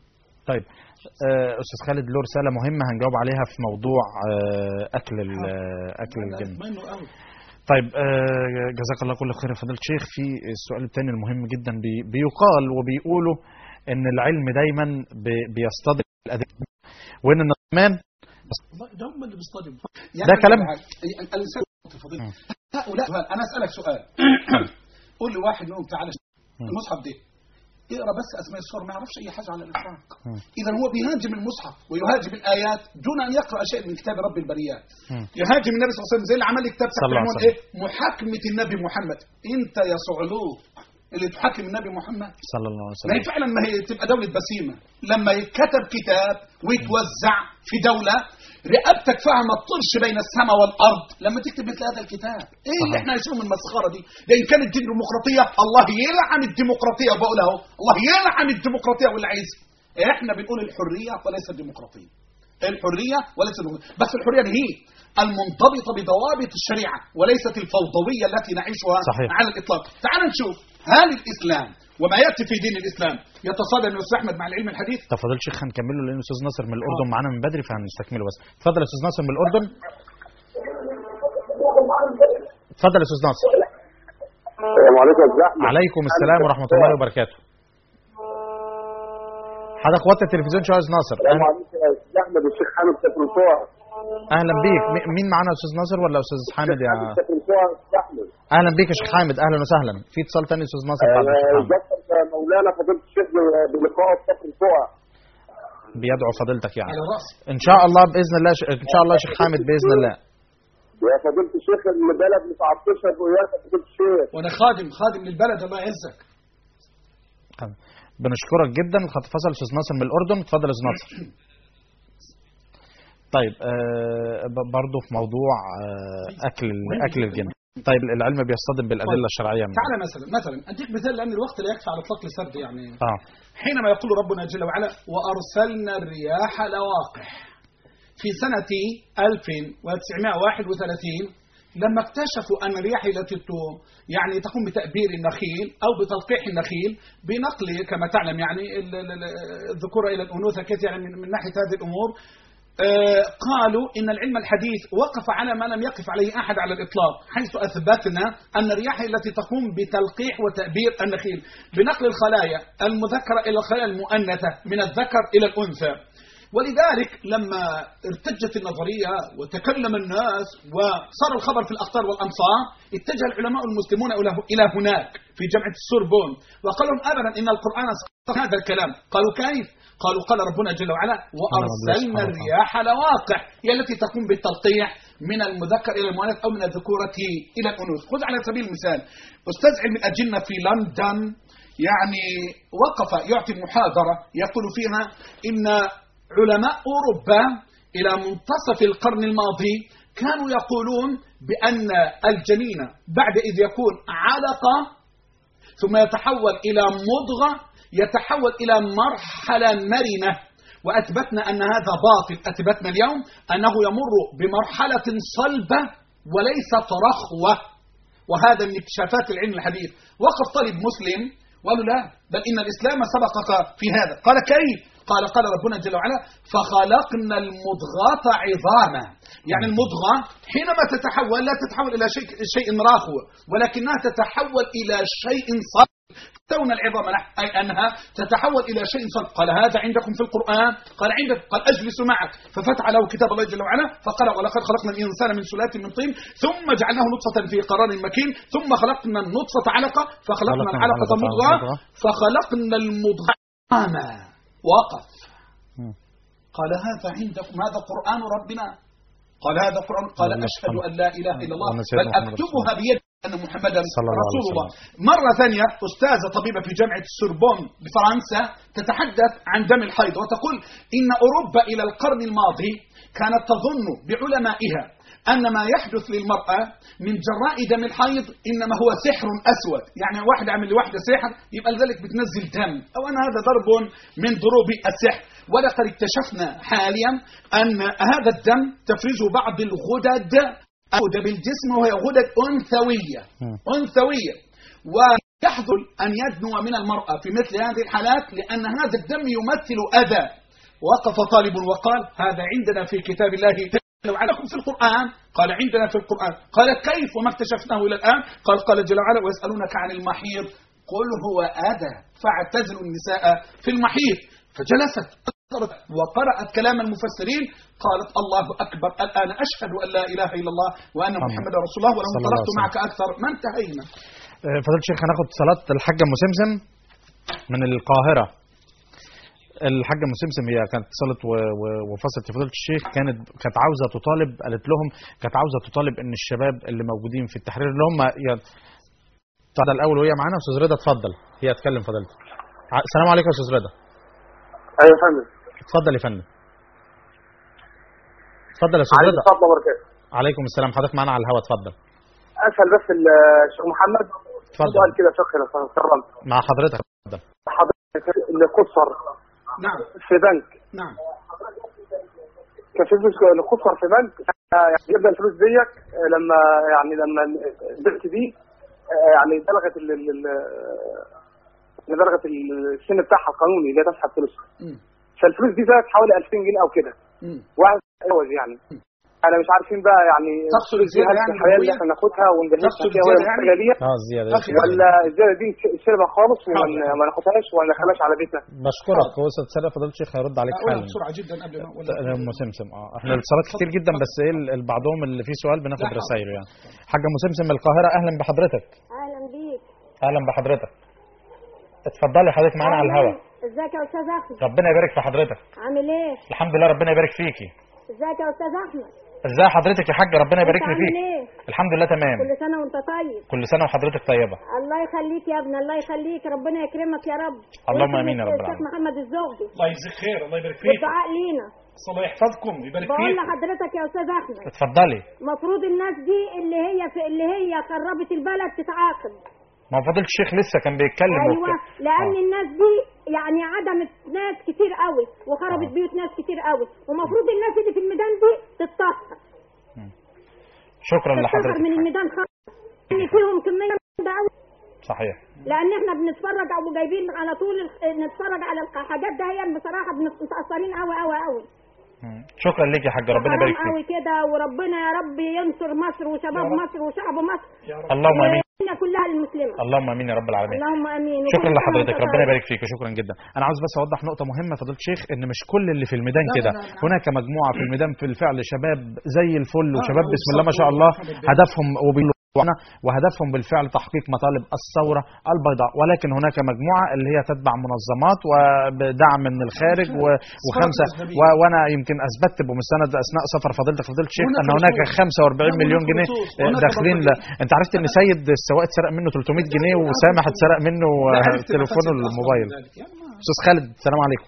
طيب آه، استاذ خالد له رساله مهمه هنجاوب عليها في موضوع آه، اكل ال- آه، اكل الجن منه قوي طيب آه، جزاك الله كل خير يا فضيله الشيخ في السؤال الثاني المهم جدا بي بيقال وبيقولوا ان العلم دايما بي- بيصطدم الادله وان النظمان والله ده هم اللي بيصطدموا ده كلام- يعني الانسان فضيلة هؤلاء انا اسالك سؤال قول لي واحد منهم تعالى المصحف ده اقرا بس اسماء السور ما يعرفش اي حاجه على الاطلاق اذا هو بيهاجم المصحف ويهاجم الايات دون ان يقرا شيء من كتاب رب البريات مم. يهاجم النبي صلى الله عليه وسلم زي اللي عمل لي كتاب تحت صلى الله عليه عنوان ايه محاكمه النبي محمد انت يا صعلوك اللي تحاكم النبي محمد صلى الله عليه ما هي وسلم فعلا ما هي تبقى دولة بسيمة لما يتكتب كتاب ويتوزع في دولة رقبتك فيها ما تطرش بين السماء والأرض لما تكتب مثل هذا الكتاب إيه اللي صحيح. احنا عايشين من المسخرة دي ده إن كانت دي ديمقراطية الله يلعن الديمقراطية بقول أهو الله يلعن الديمقراطية واللي عايز احنا بنقول الحرية وليس الديمقراطية الحرية وليس الديمقراطية بس الحرية دي هي المنضبطة بضوابط الشريعة وليست الفوضوية التي نعيشها صحيح. على الإطلاق تعال نشوف هل الإسلام وما يأتي في دين الإسلام يتصادم يا أستاذ أحمد مع العلم الحديث طب فضيله الشيخ هنكمله لان استاذ ناصر من الاردن معانا من بدري فهنستكمله بس اتفضل يا استاذ ناصر من الاردن اتفضل يا استاذ ناصر السلام عليكم يا أستاذ أحمد. عليكم السلام ورحمه الله وبركاته حضرتك وطي التلفزيون شويه يا استاذ ناصر السلام أهلا- عليكم يا أستاذ أحمد والشيخ حامد سفرنطوع اهلا بيك م- مين معانا يا استاذ ناصر ولا استاذ حامد يا سفرنطوع يا أستاذ أحمد اهلا بيك يا شيخ حامد اهلا وسهلا في اتصال تاني يا استاذ ناصر بعد الشيخ حامد ذكر مولانا فضيلة الشيخ بلقاء سفرنطوع بيدعو فضيلتك يعني على رأسي ان شاء الله باذن الله ش... ان شاء الله يا شيخ حامد باذن الله يا فضيلة الشيخ البلد متعطشة بوياك يا فضيلة الشيخ وأنا خادم خادم للبلد الله يعزك بنشكرك جدا الخط فصل استاذ ناصر من الاردن اتفضل يا استاذ ناصر طيب آه ب- برضه في موضوع آه اكل ال- اكل الجن طيب العلم بيصطدم بالادله طيب. الشرعيه من تعالى مثلا مثلا أديك مثال لأن الوقت لا يكفي على إطلاق لسرد يعني اه حينما يقول ربنا جل وعلا وأرسلنا الرياح لواقح في سنة 1931 لما اكتشفوا أن الرياح التي ت- يعني تقوم بتأبير النخيل أو بتلقيح النخيل بنقل كما تعلم يعني ال- ال- ال- الذكورة إلى الأنوثة كيف يعني من من ناحية هذه الأمور آه، قالوا إن العلم الحديث وقف على ما لم يقف عليه أحد على الإطلاق حيث أثبتنا أن الرياح التي تقوم بتلقيح وتأبير النخيل بنقل الخلايا المذكرة إلى الخلايا المؤنثة من الذكر إلى الأنثى ولذلك لما ارتجت النظرية وتكلم الناس وصار الخبر في الأقطار والأمصار اتجه العلماء المسلمون إلى- إلى هناك في جامعة السوربون وقالوا لهم أبدا إن القرآن سقط هذا الكلام قالوا كيف؟ قالوا قال ربنا جل وعلا وأرسلنا الرياح لواقح هي التي تقوم بالتلقيح من المذكر إلى المؤنث أو من الذكورة إلى الأنوث خذ على سبيل المثال أستاذ علم الأجنة في لندن يعني وقف يعطي محاضرة يقول فيها إن علماء أوروبا إلى منتصف القرن الماضي كانوا يقولون بأن الجنين بعد إذ يكون علقة ثم يتحول إلى مضغة يتحول إلى مرحلة مرنة وأثبتنا أن هذا باطل أثبتنا اليوم أنه يمر بمرحلة صلبة وليست رخوة وهذا من اكتشافات العلم الحديث وقف طالب مسلم وقال له لا بل إن الإسلام سبقك في هذا قال كيف قال قال ربنا جل وعلا فخلقنا المضغة عظاما يعني المضغة حينما تتحول لا تتحول إلى شيء, شيء راخو ولكنها تتحول إلى شيء صلب تون العظام نحن أي أنها تتحول إلى شيء صلب قال هذا عندكم في القرآن قال عندك قال أجلس معك ففتح له كتاب الله جل وعلا فقال ولقد خلقنا الإنسان من سلالة من طين ثم جعلناه نطفة في قرار مكين ثم خلقنا النطفة علقة فخلقنا خلقنا العلقة العلقة مضغة مضغة. فخلقنا المضغة عظاما. وقف مم. قال هذا عندكم هذا قرآن ربنا قال هذا قرآن قال اللهم أشهد صل- أن لا إله إلا الله اللهم سيدنا بل محمد أكتبها بيد أن محمدا صلى الله عليه رسول الله وسلم. مرة ثانية أستاذة طبيبة في جامعة السوربون بفرنسا تتحدث عن دم الحيض وتقول إن أوروبا إلى القرن الماضي كانت تظن بعلمائها أن ما يحدث للمرأة من جراء دم الحيض إنما هو سحر أسود يعني واحدة عمل لواحدة سحر يبقى لذلك بتنزل دم أو أن هذا ضرب من ضروب السحر ولقد اكتشفنا حاليا أن هذا الدم تفرزه بعض الغدد غدد بالجسم وهي غدد أنثوية مم. أنثوية يحظل أن يدنو من المرأة في مثل هذه الحالات لأن هذا الدم يمثل أذى وقف طالب وقال هذا عندنا في كتاب الله جل وعلا لكم في القرآن قال عندنا في القرآن قال كيف وما اكتشفناه إلى الآن قال قال جل وعلا ويسألونك عن المحيض قل هو أذى فاعتزلوا النساء في المحيض فجلست وقرأت كلام المفسرين قالت الله أكبر الآن أشهد أن لا إله إلا الله وأن محمدا رسول الله ولو صلى الله طلبت عليه معك أكثر ما انتهينا آه، فضيلة الشيخ هناخد صلاة الحاجة أم سمسم من القاهرة الحاجة أم سمسم هي كانت اتصلت و- و- وفصلت فضيلة الشيخ كانت كانت عاوزة تطالب قالت لهم كانت عاوزة تطالب إن الشباب اللي موجودين في التحرير اللي هم ي- اتفضل الأول وهي معانا أستاذ رضا اتفضل هي اتكلم فضيلتك ع- السلام عليكم يا أستاذ رضا ايوه يا فندم اتفضل يا فندم اتفضل يا أستاذ عليكم رضا الصلاه وبركاته عليكم السلام حضرتك معانا على الهواء اتفضل اسال بس الشيخ محمد اتفضل. سؤال كده فقهي لو كرمت مع حضرتك اتفضل حضرتك اللي قصر نعم في بنك نعم كان في فلوس اللي قصر في بنك آه، يعني يبدا الفلوس ديت آه، لما يعني لما البنت دي آه، يعني بلغت ال ال- ال- اللي بلغت السن بتاعها القانوني اللي هي تسحب فلوسها مم. فالفلوس دي زادت حوالي 2000 جنيه او كده مم. واحد اتجوز يعني انا مش عارفين بقى يعني تقصد الزيادة هل يعني الحياه اللي الأبوية؟ احنا ناخدها ونجهزها تقصد فيها وهي الزيادة يعني؟ محتاجه ليها اه الزيادة أخي ولا الزياده دي نشيلها خالص وما حاضر. ما ناخدهاش ولا ندخلهاش على بيتنا بشكرك هو أستاذ سلام فضيلة الشيخ هيرد عليك أقولها حالا بسرعة جدا قبل ما أقول ام سمسم اه احنا الاتصالات كتير جدا بس ايه ال- بعضهم اللي فيه سؤال بناخد لا، رسائل يعني حاجه ام سمسم من القاهره اهلا بحضرتك اهلا بيك اهلا بحضرتك اتفضلي حضرتك معانا على الهواء ازيك يا استاذ احمد ربنا يبارك في حضرتك عامل ايه الحمد لله ربنا يبارك فيكي ازيك يا استاذ احمد ازاي حضرتك يا حاج ربنا يبارك انت لي عامل فيك ايه الحمد لله تمام كل سنه وانت طيب كل سنه وحضرتك طيبه الله يخليك يا ابني الله يخليك ربنا يكرمك يا رب اللهم ويكرم آمين يا رب الشيخ العالمين. محمد الزغبي الله يجزيك خير الله يبارك فيك والدعاء لينا الله يحفظكم ويبارك بقول فيك لحضرتك يا استاذ احمد اتفضلي المفروض الناس دي اللي هي في اللي هي خربت البلد تتعاقب ما هو فضيله الشيخ لسه كان بيتكلم ايوه وبت- لان آه. الناس دي يعني عدمت ناس كتير قوي وخربت آه. بيوت ناس كتير قوي ومفروض الناس اللي في الميدان دي تتطهر شكرا تتطهر لحضرتك من الميدان خالص ان فيهم كميه جامده قوي صحيح لان احنا بنتفرج او جايبين على طول ال- نتفرج على الحاجات ده هي بصراحه بن- متاثرين قوي قوي قوي مم. شكرا ليك يا حاج ربنا يبارك حرام قوي فيك كده وربنا يا رب ينصر مصر وشباب مصر وشعب مصر اللهم امين والدنيا كلها المسلمه اللهم امين يا رب العالمين اللهم امين شكرا وكل سنة لحضرتك وأنت ربنا طيب. يبارك فيك وشكرا جدا انا عاوز بس اوضح نقطه مهمه فضيله الشيخ ان مش كل اللي في الميدان لا، كده لا، لا. هناك مجموعه في الميدان في الفعل شباب زي الفل آه، وشباب آه، بسم الله ما شاء والصبر الله والحمد لله. هدفهم وبيلونا وهدفهم بالفعل تحقيق مطالب الثوره البيضاء ولكن هناك مجموعه اللي هي تتبع منظمات وبدعم من الخارج و- وخمسه مذهبية. و- وانا يمكن اثبتت بمستند اثناء سفر فضيلتك فضيله الشيخ هناك ان هناك لصوص. 45 لا، مليون هناك جنيه لصوص. آه، هناك داخلين ل... بلطجية. انت عرفت ان سيد السواق اتسرق منه 300 جنيه وسامح اتسرق منه لا، آه، عرفت تليفونه مفاسد أصلاً الموبايل من ذلك. يا ما- استاذ خالد السلام عليكم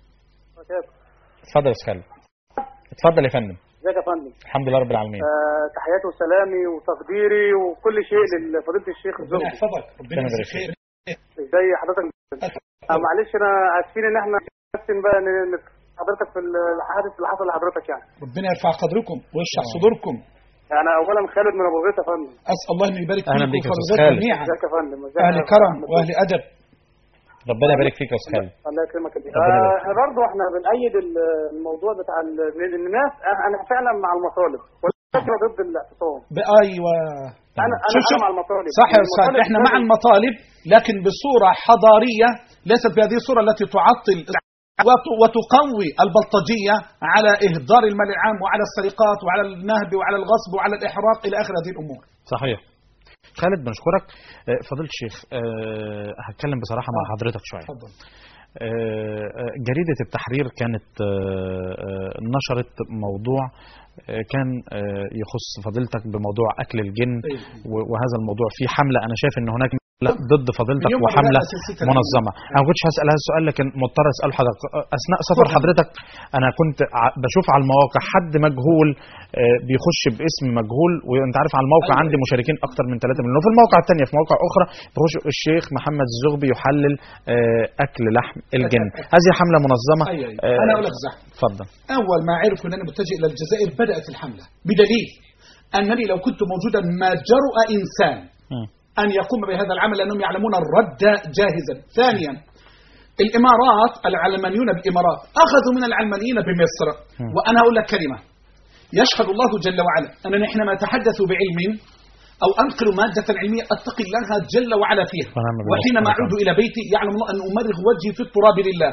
اتفضل يا استاذ خالد اتفضل يا فندم ازيك يا فندم الحمد لله رب العالمين آه، تحياتي وسلامي وتقديري وكل شيء لفضيله الشيخ ربنا الزوجي يحفظك ربنا ربنا يجزيك يبارك خير ازاي حضرتك آه، معلش انا اسفين ان احنا نحسن بقى ن- ن- حضرتك في الحادث اللي حصل لحضرتك يعني ربنا يرفع قدركم ويشرح صدوركم انا اولا خالد من ابو غيث يا فندم اسال الله انه يبارك أهلاً فيكم بيك يا وفي أستاذ الرزق خالد. جميعا ازيك يا فندم ازيك اهل يا كرم فندم؟ واهل ادب ربنا يبارك فيك يا استاذ خالد الله يكرمك يا ربنا يبارك آه برضه احنا بنأيد ال- الموضوع بتاع ال- إن الناس انا فعلا مع المطالب والفكره ضد الاعتصام ب- ايوه انا انا شوف أنا شوف مع المطالب صح يا استاذ المطالب احنا مع لازم- المطالب لكن بصوره حضاريه ليست بهذه الصوره التي تعطل وت- وتقوي البلطجيه على اهدار المال العام وعلى السرقات وعلى النهب وعلى الغصب وعلى الاحراق الى اخر هذه الامور صحيح خالد بنشكرك آه، فضيله الشيخ آه، هتكلم بصراحه مع حضرتك شويه تفضل آه، آه، جريدة التحرير كانت آه، آه، نشرت موضوع آه، كان آه، يخص فضيلتك بموضوع أكل الجن أيوة. و- وهذا الموضوع فيه حملة أنا شايف أن هناك لا ضد فضيلتك من يوم ما وحملة بدأنا سلسلة منظمة أنا ما كنتش هسأل هذا السؤال لكن مضطر أسأل حضرتك أثناء سفر اتفضل. حضرتك أنا كنت ع- بشوف على المواقع حد مجهول آه، بيخش باسم مجهول وأنت عارف على الموقع أيوة. عندي مشاركين أكتر من 3 مليون وفي المواقع الثانية في مواقع أخرى بيخش الشيخ محمد الزغبي يحلل آه، أكل لحم الجن هذه حملة منظمة أيوة، أيوة. آه، أنا أقول لك زحمة. اتفضل أول ما عرفوا أن أنا متجه إلى الجزائر بدأت الحملة بدليل أنني لو كنت موجودا ما جرؤ إنسان مم. أن يقوم بهذا العمل لأنهم يعلمون الرد جاهزا ثانيا الإمارات العلمانيون بالإمارات أخذوا من العلمانيين بمصر وأنا أقول لك كلمة يشهد الله جل وعلا أنني حينما أتحدث بعلم أو أنقل مادة علمية أتقي الله جل وعلا فيها ونعم بالله. وحينما أعود إلى بيتي يعلم الله أن أمرغ وجهي في التراب لله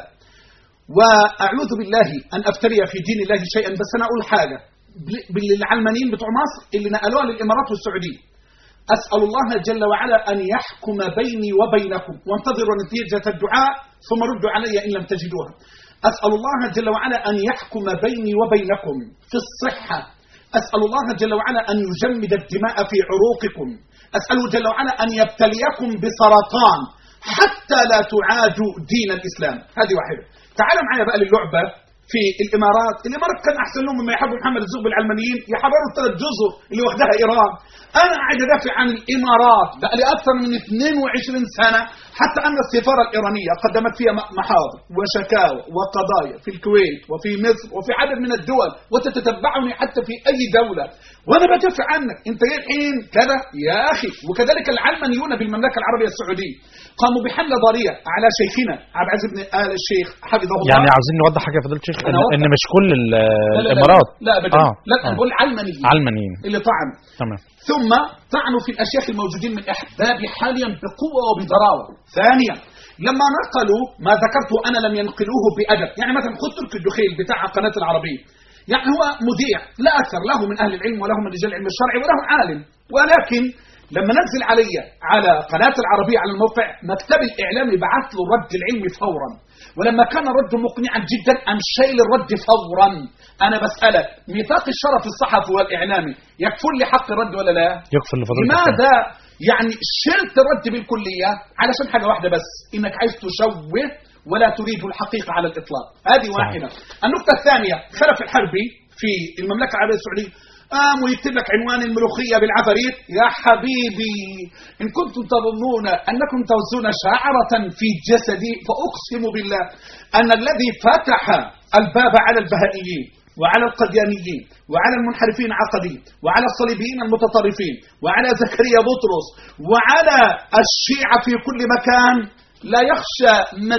وأعوذ بالله أن أفتري في دين الله شيئا بس أنا أقول حاجة بالعلمانيين بتوع مصر اللي نقلوها للإمارات والسعودية أسأل الله جل وعلا أن يحكم بيني وبينكم وانتظروا نتيجة الدعاء ثم ردوا علي إن لم تجدوها أسأل الله جل وعلا أن يحكم بيني وبينكم في الصحة أسأل الله جل وعلا أن يجمد الدماء في عروقكم أسأله جل وعلا أن يبتليكم بسرطان حتى لا تعادوا دين الإسلام هذه واحدة تعالوا معايا بقى للعبة في الإمارات الإمارات كان أحسن لهم مما يحبوا محمد الزوب العلمانيين يحرروا الثلاث جزر اللي واخدها إيران أنا قاعد أدافع عن الإمارات بقى لي أكثر من 22 سنة حتى أن السفارة الإيرانية قدمت فيها محاضر وشكاوى وقضايا في الكويت وفي مصر وفي عدد من الدول وتتتبعني حتى في أي دولة وأنا بدافع عنك أنت جاي الحين كذا يا أخي وكذلك العلمانيون بالمملكة العربية السعودية قاموا بحملة ضارية على شيخنا عبد العزيز بن آل الشيخ حفظه الله يعني عاوزين نوضح حاجه يا فضيله الشيخ أنا ان, أوضح. إن مش كل ال- لا لا لا الامارات لا ابدا آه. لا انا آه. بقول علمانيين علمانيين اللي طعن تمام ثم طعنوا في الاشياخ الموجودين من احبابي حاليا بقوه وبضراوه ثانيا لما نقلوا ما ذكرته انا لم ينقلوه بادب يعني مثلا خذ تركي الدخيل بتاع قناه العربيه يعني هو مذيع لا اثر له من اهل العلم وله من رجال العلم الشرعي وله عالم ولكن لما نزل علي على قناة العربية على الموقع مكتب الإعلامي بعث له الرد العلمي فورا ولما كان الرد مقنعا جدا أم شايل الرد فورا أنا بسألك ميثاق الشرف الصحفي والإعلامي يكفل لي حق الرد ولا لا؟ يغفر لفضيلتك لماذا يعني شلت الرد بالكلية علشان حاجة واحدة بس إنك عايز تشوه ولا تريد الحقيقة على الإطلاق هذه واحدة النقطة الثانية خلف الحربي في المملكة العربية السعودية قام ويكتب لك عنوان الملوخية بالعفاريت يا حبيبي إن كنتم تظنون أنكم توزون شعرة في جسدي فأقسم بالله أن الذي فتح الباب على البهائيين وعلى القديانيين وعلى المنحرفين عقديا وعلى الصليبيين المتطرفين وعلى زكريا بطرس وعلى الشيعة في كل مكان لا يخشى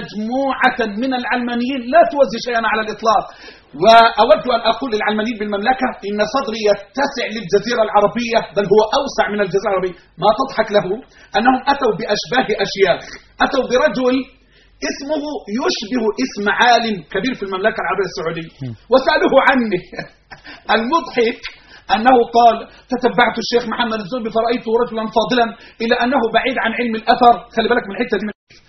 مجموعة من العلمانيين لا توزي شيئا على الإطلاق وأود أن أقول للعلمانيين بالمملكة إن صدري يتسع للجزيرة العربية بل هو أوسع من الجزيرة العربية ما تضحك له أنهم أتوا بأشباه أشياخ أتوا برجل اسمه يشبه اسم عالم كبير في المملكة العربية السعودية وسألوه عني المضحك أنه قال تتبعت الشيخ محمد الزوبي فرأيته رجلا فاضلا إلى أنه بعيد عن علم الأثر خلي بالك من الحتة دي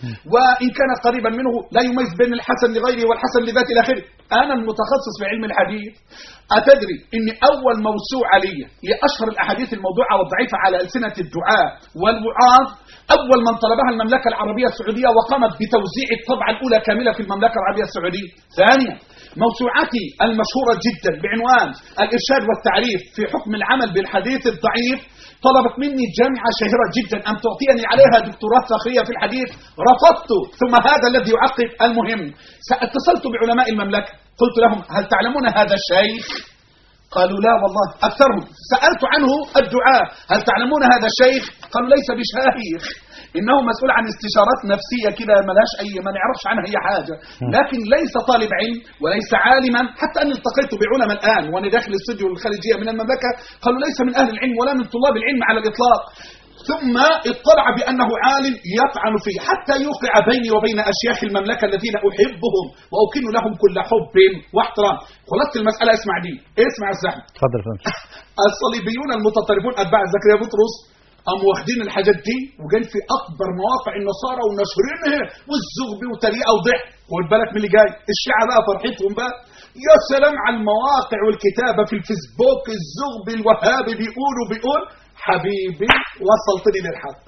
وإن كان قريبا منه لا يميز بين الحسن لغيره والحسن لذات إلى آخره أنا المتخصص في علم الحديث أتدري أن أول موسوعة لي لأشهر الأحاديث الموضوعة والضعيفة على ألسنة الدعاء والوعاظ أول من طلبها المملكة العربية السعودية وقامت بتوزيع الطبعة الأولى كاملة في المملكة العربية السعودية ثانيا موسوعتي المشهورة جدا بعنوان الإرشاد والتعريف في حكم العمل بالحديث الضعيف طلبت مني جامعة شهيرة جدا أن تعطيني عليها دكتوراه فخرية في الحديث رفضت ثم هذا الذي يعقب المهم اتصلت بعلماء المملكة قلت لهم هل تعلمون هذا الشيخ قالوا لا والله أكثرهم سألت عنه الدعاء هل تعلمون هذا الشيخ قالوا ليس بشيخ إنه مسؤول عن استشارات نفسية كده ملاش أي ما نعرفش عنها أي حاجة لكن ليس طالب علم وليس عالما حتى أني التقيت بعلماء الآن وأنا داخل الاستوديو الخارجية من المملكة قالوا ليس من أهل العلم ولا من طلاب العلم على الإطلاق ثم اطلع بأنه عالم يطعن فيه حتى يوقع بيني وبين أشياخ المملكة الذين أحبهم وأكن لهم كل حب واحترام خلاصة المسألة اسمع دي اسمع الزحمة اتفضل يا فندم الصليبيون المتطرفون أتباع زكريا بطرس قاموا واخدين الحاجات دي وجايين في اكبر مواقع النصارى وناشرينها والزغبي وتريقه وضحك خد بالك من اللي جاي الشيعه بقى فرحتهم بقى يا سلام على المواقع والكتابه في الفيسبوك الزغبي الوهابي بيقول وبيقول حبيبي وصلتني للحق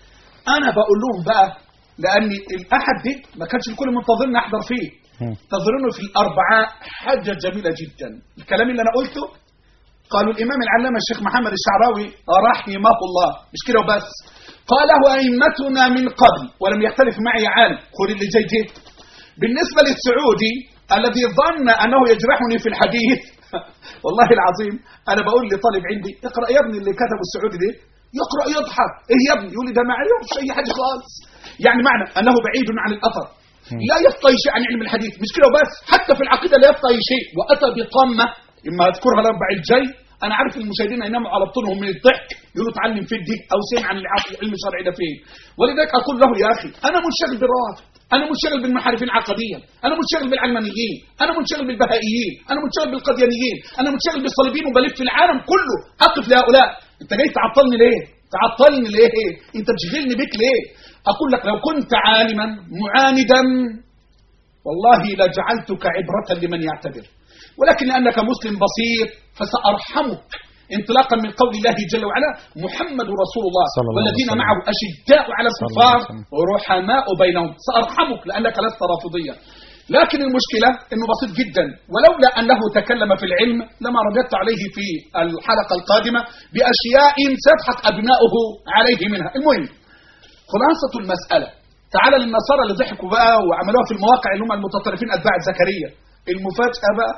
انا بقول لهم بقى لان الاحد دي ما كانش الكل منتظرني احضر فيه انتظروني في الاربعاء حاجه جميله جدا الكلام اللي انا قلته قالوا الإمام العلامة الشيخ محمد الشعراوي رحمه الله مش كده وبس قاله أئمتنا من قبل ولم يختلف معي عالم خذ اللي جاي جي بالنسبة للسعودي الذي ظن أنه يجرحني في الحديث والله العظيم أنا بقول لطالب عندي اقرأ يا ابني اللي كتبه السعودي ده يقرا يضحك ايه يا ابني يقول لي ده ما يعرفش اي حاجه خالص يعني معنى انه بعيد عن الاثر لا يفقه شيء عن علم الحديث مش كده وبس حتى في العقيده لا يفقه شيء واتى بقامه اما اذكرها الاربع الجاي انا عارف المشاهدين يناموا على بطونهم من الضحك يقولوا اتعلم في دي او سمع عن العلم الشرعي ده فين ولذلك اقول له يا اخي انا منشغل بالروافد انا منشغل بالمنحرفين العقديا انا منشغل بالعلمانيين انا منشغل بالبهائيين انا منشغل بالقديانيين انا منشغل بالصليبيين وبلف في العالم كله اقف لهؤلاء انت جاي تعطلني ليه تعطلني ليه انت بتشغلني بيك ليه اقول لك لو كنت عالما معاندا والله لجعلتك عبرة لمن يعتبر ولكن لأنك مسلم بسيط فسأرحمك انطلاقا من قول الله جل وعلا محمد رسول الله صلى الله عليه والذين وسلم. معه أشداء على صلى الله الكفار عليه وسلم. رحماء بينهم سأرحمك لأنك لست رافضيا لكن المشكلة أنه بسيط جدا ولولا أنه تكلم في العلم لما رددت عليه في الحلقة القادمة بأشياء سيضحك أبناؤه عليه منها المهم خلاصة المسألة تعال للنصارى اللي ضحكوا بقى وعملوها في المواقع اللي هم المتطرفين أتباع زكريا المفاجأة بقى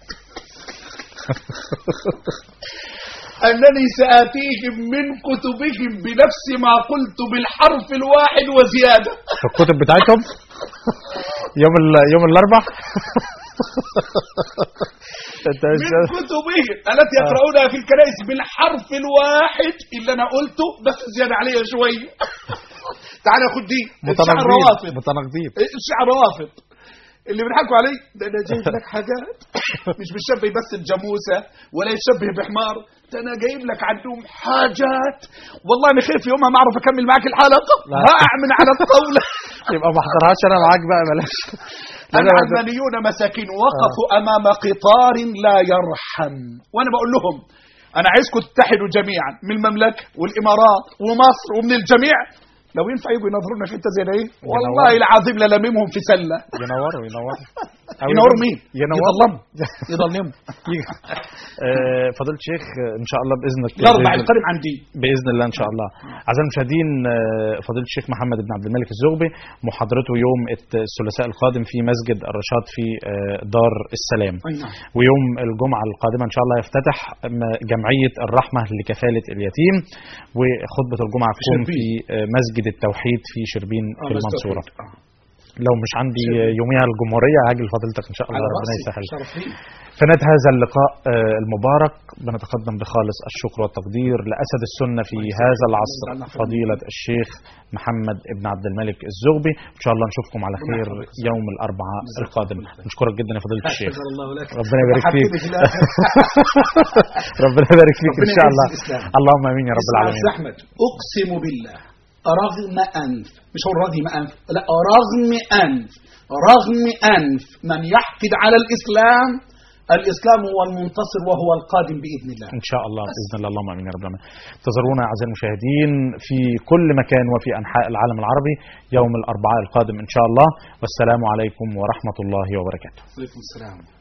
أنني سآتيهم من كتبهم بنفس ما قلت بالحرف الواحد وزيادة في الكتب بتاعتهم يوم ال... يوم الاربع انت من مش- كتبهم التي يقرؤونها في الكنائس بالحرف الواحد اللي أنا قلته بس زيادة عليها شوية تعال خد دي الشعر متناقضين روافض متناقضين الشعر روافض اللي بيضحكوا علي ده انا جايب لك حاجات مش بتشبه بس بجاموسه ولا يشبه بحمار ده انا جايب لك عندهم حاجات والله انا خايف يومها ما اعرف اكمل معاك الحلقه لا. هقع من على الطاوله يبقى ما احضرهاش انا معاك بقى بلاش لا، لا، لا. العلمانيون مساكين وقفوا امام قطار لا يرحم وانا بقول لهم انا عايزكم تتحدوا جميعا من المملكه والامارات ومصر ومن الجميع لو ينفع يجوا ينظرونا حته زي ده ايه والله العظيم للممهم في سله ينوروا ينوروا أو ينوروا مين؟ ينوروا يضلموا يضلموا آه، فضيلة الشيخ آه، ان شاء الله باذنك الاربع بإذن- القادم عندي باذن الله ان شاء الله اعزائي المشاهدين آه، فضيله الشيخ محمد بن عبد الملك الزغبي محاضرته يوم الثلاثاء القادم في مسجد الرشاد في آه، دار السلام أي نعم. ويوم الجمعه القادمه ان شاء الله يفتتح م- جمعيه الرحمه لكفاله اليتيم وخطبه الجمعه تكون شربين. في آه، مسجد التوحيد في شربين آه، في بس المنصوره توفيق. آه. لو مش عندي آه، يوميها الجمهوريه هاجي لفضيلتك ان شاء الله على ربنا رأسي يسهل شرفين في نهاية هذا اللقاء آه، المبارك بنتقدم بخالص الشكر والتقدير لأسد السنة في هذا العصر فضيلة الشيخ محمد ابن عبد الملك الزغبي إن شاء الله نشوفكم على خير يوم الأربعاء القادم نشكرك جدا يا فضيلة الشيخ شكر الله لك ربنا يبارك فيك وحبيبي في الآخر. ربنا يبارك فيك إن ربنا شاء يعز الله الإسلام. اللهم آمين يا رب اسمع يا العالمين أستاذ احمد اقسم بالله رغم انف مش هو رغم انف لا رغم انف رغم انف من يحقد على الاسلام الاسلام هو المنتصر وهو القادم باذن الله إن شاء الله بإذن الله اللهم آمين يا رب العالمين انتظرونا أعزائي المشاهدين في كل مكان وفي أنحاء العالم العربي يوم الأربعاء القادم إن شاء الله والسلام عليكم ورحمة الله وبركاته عليكم السلام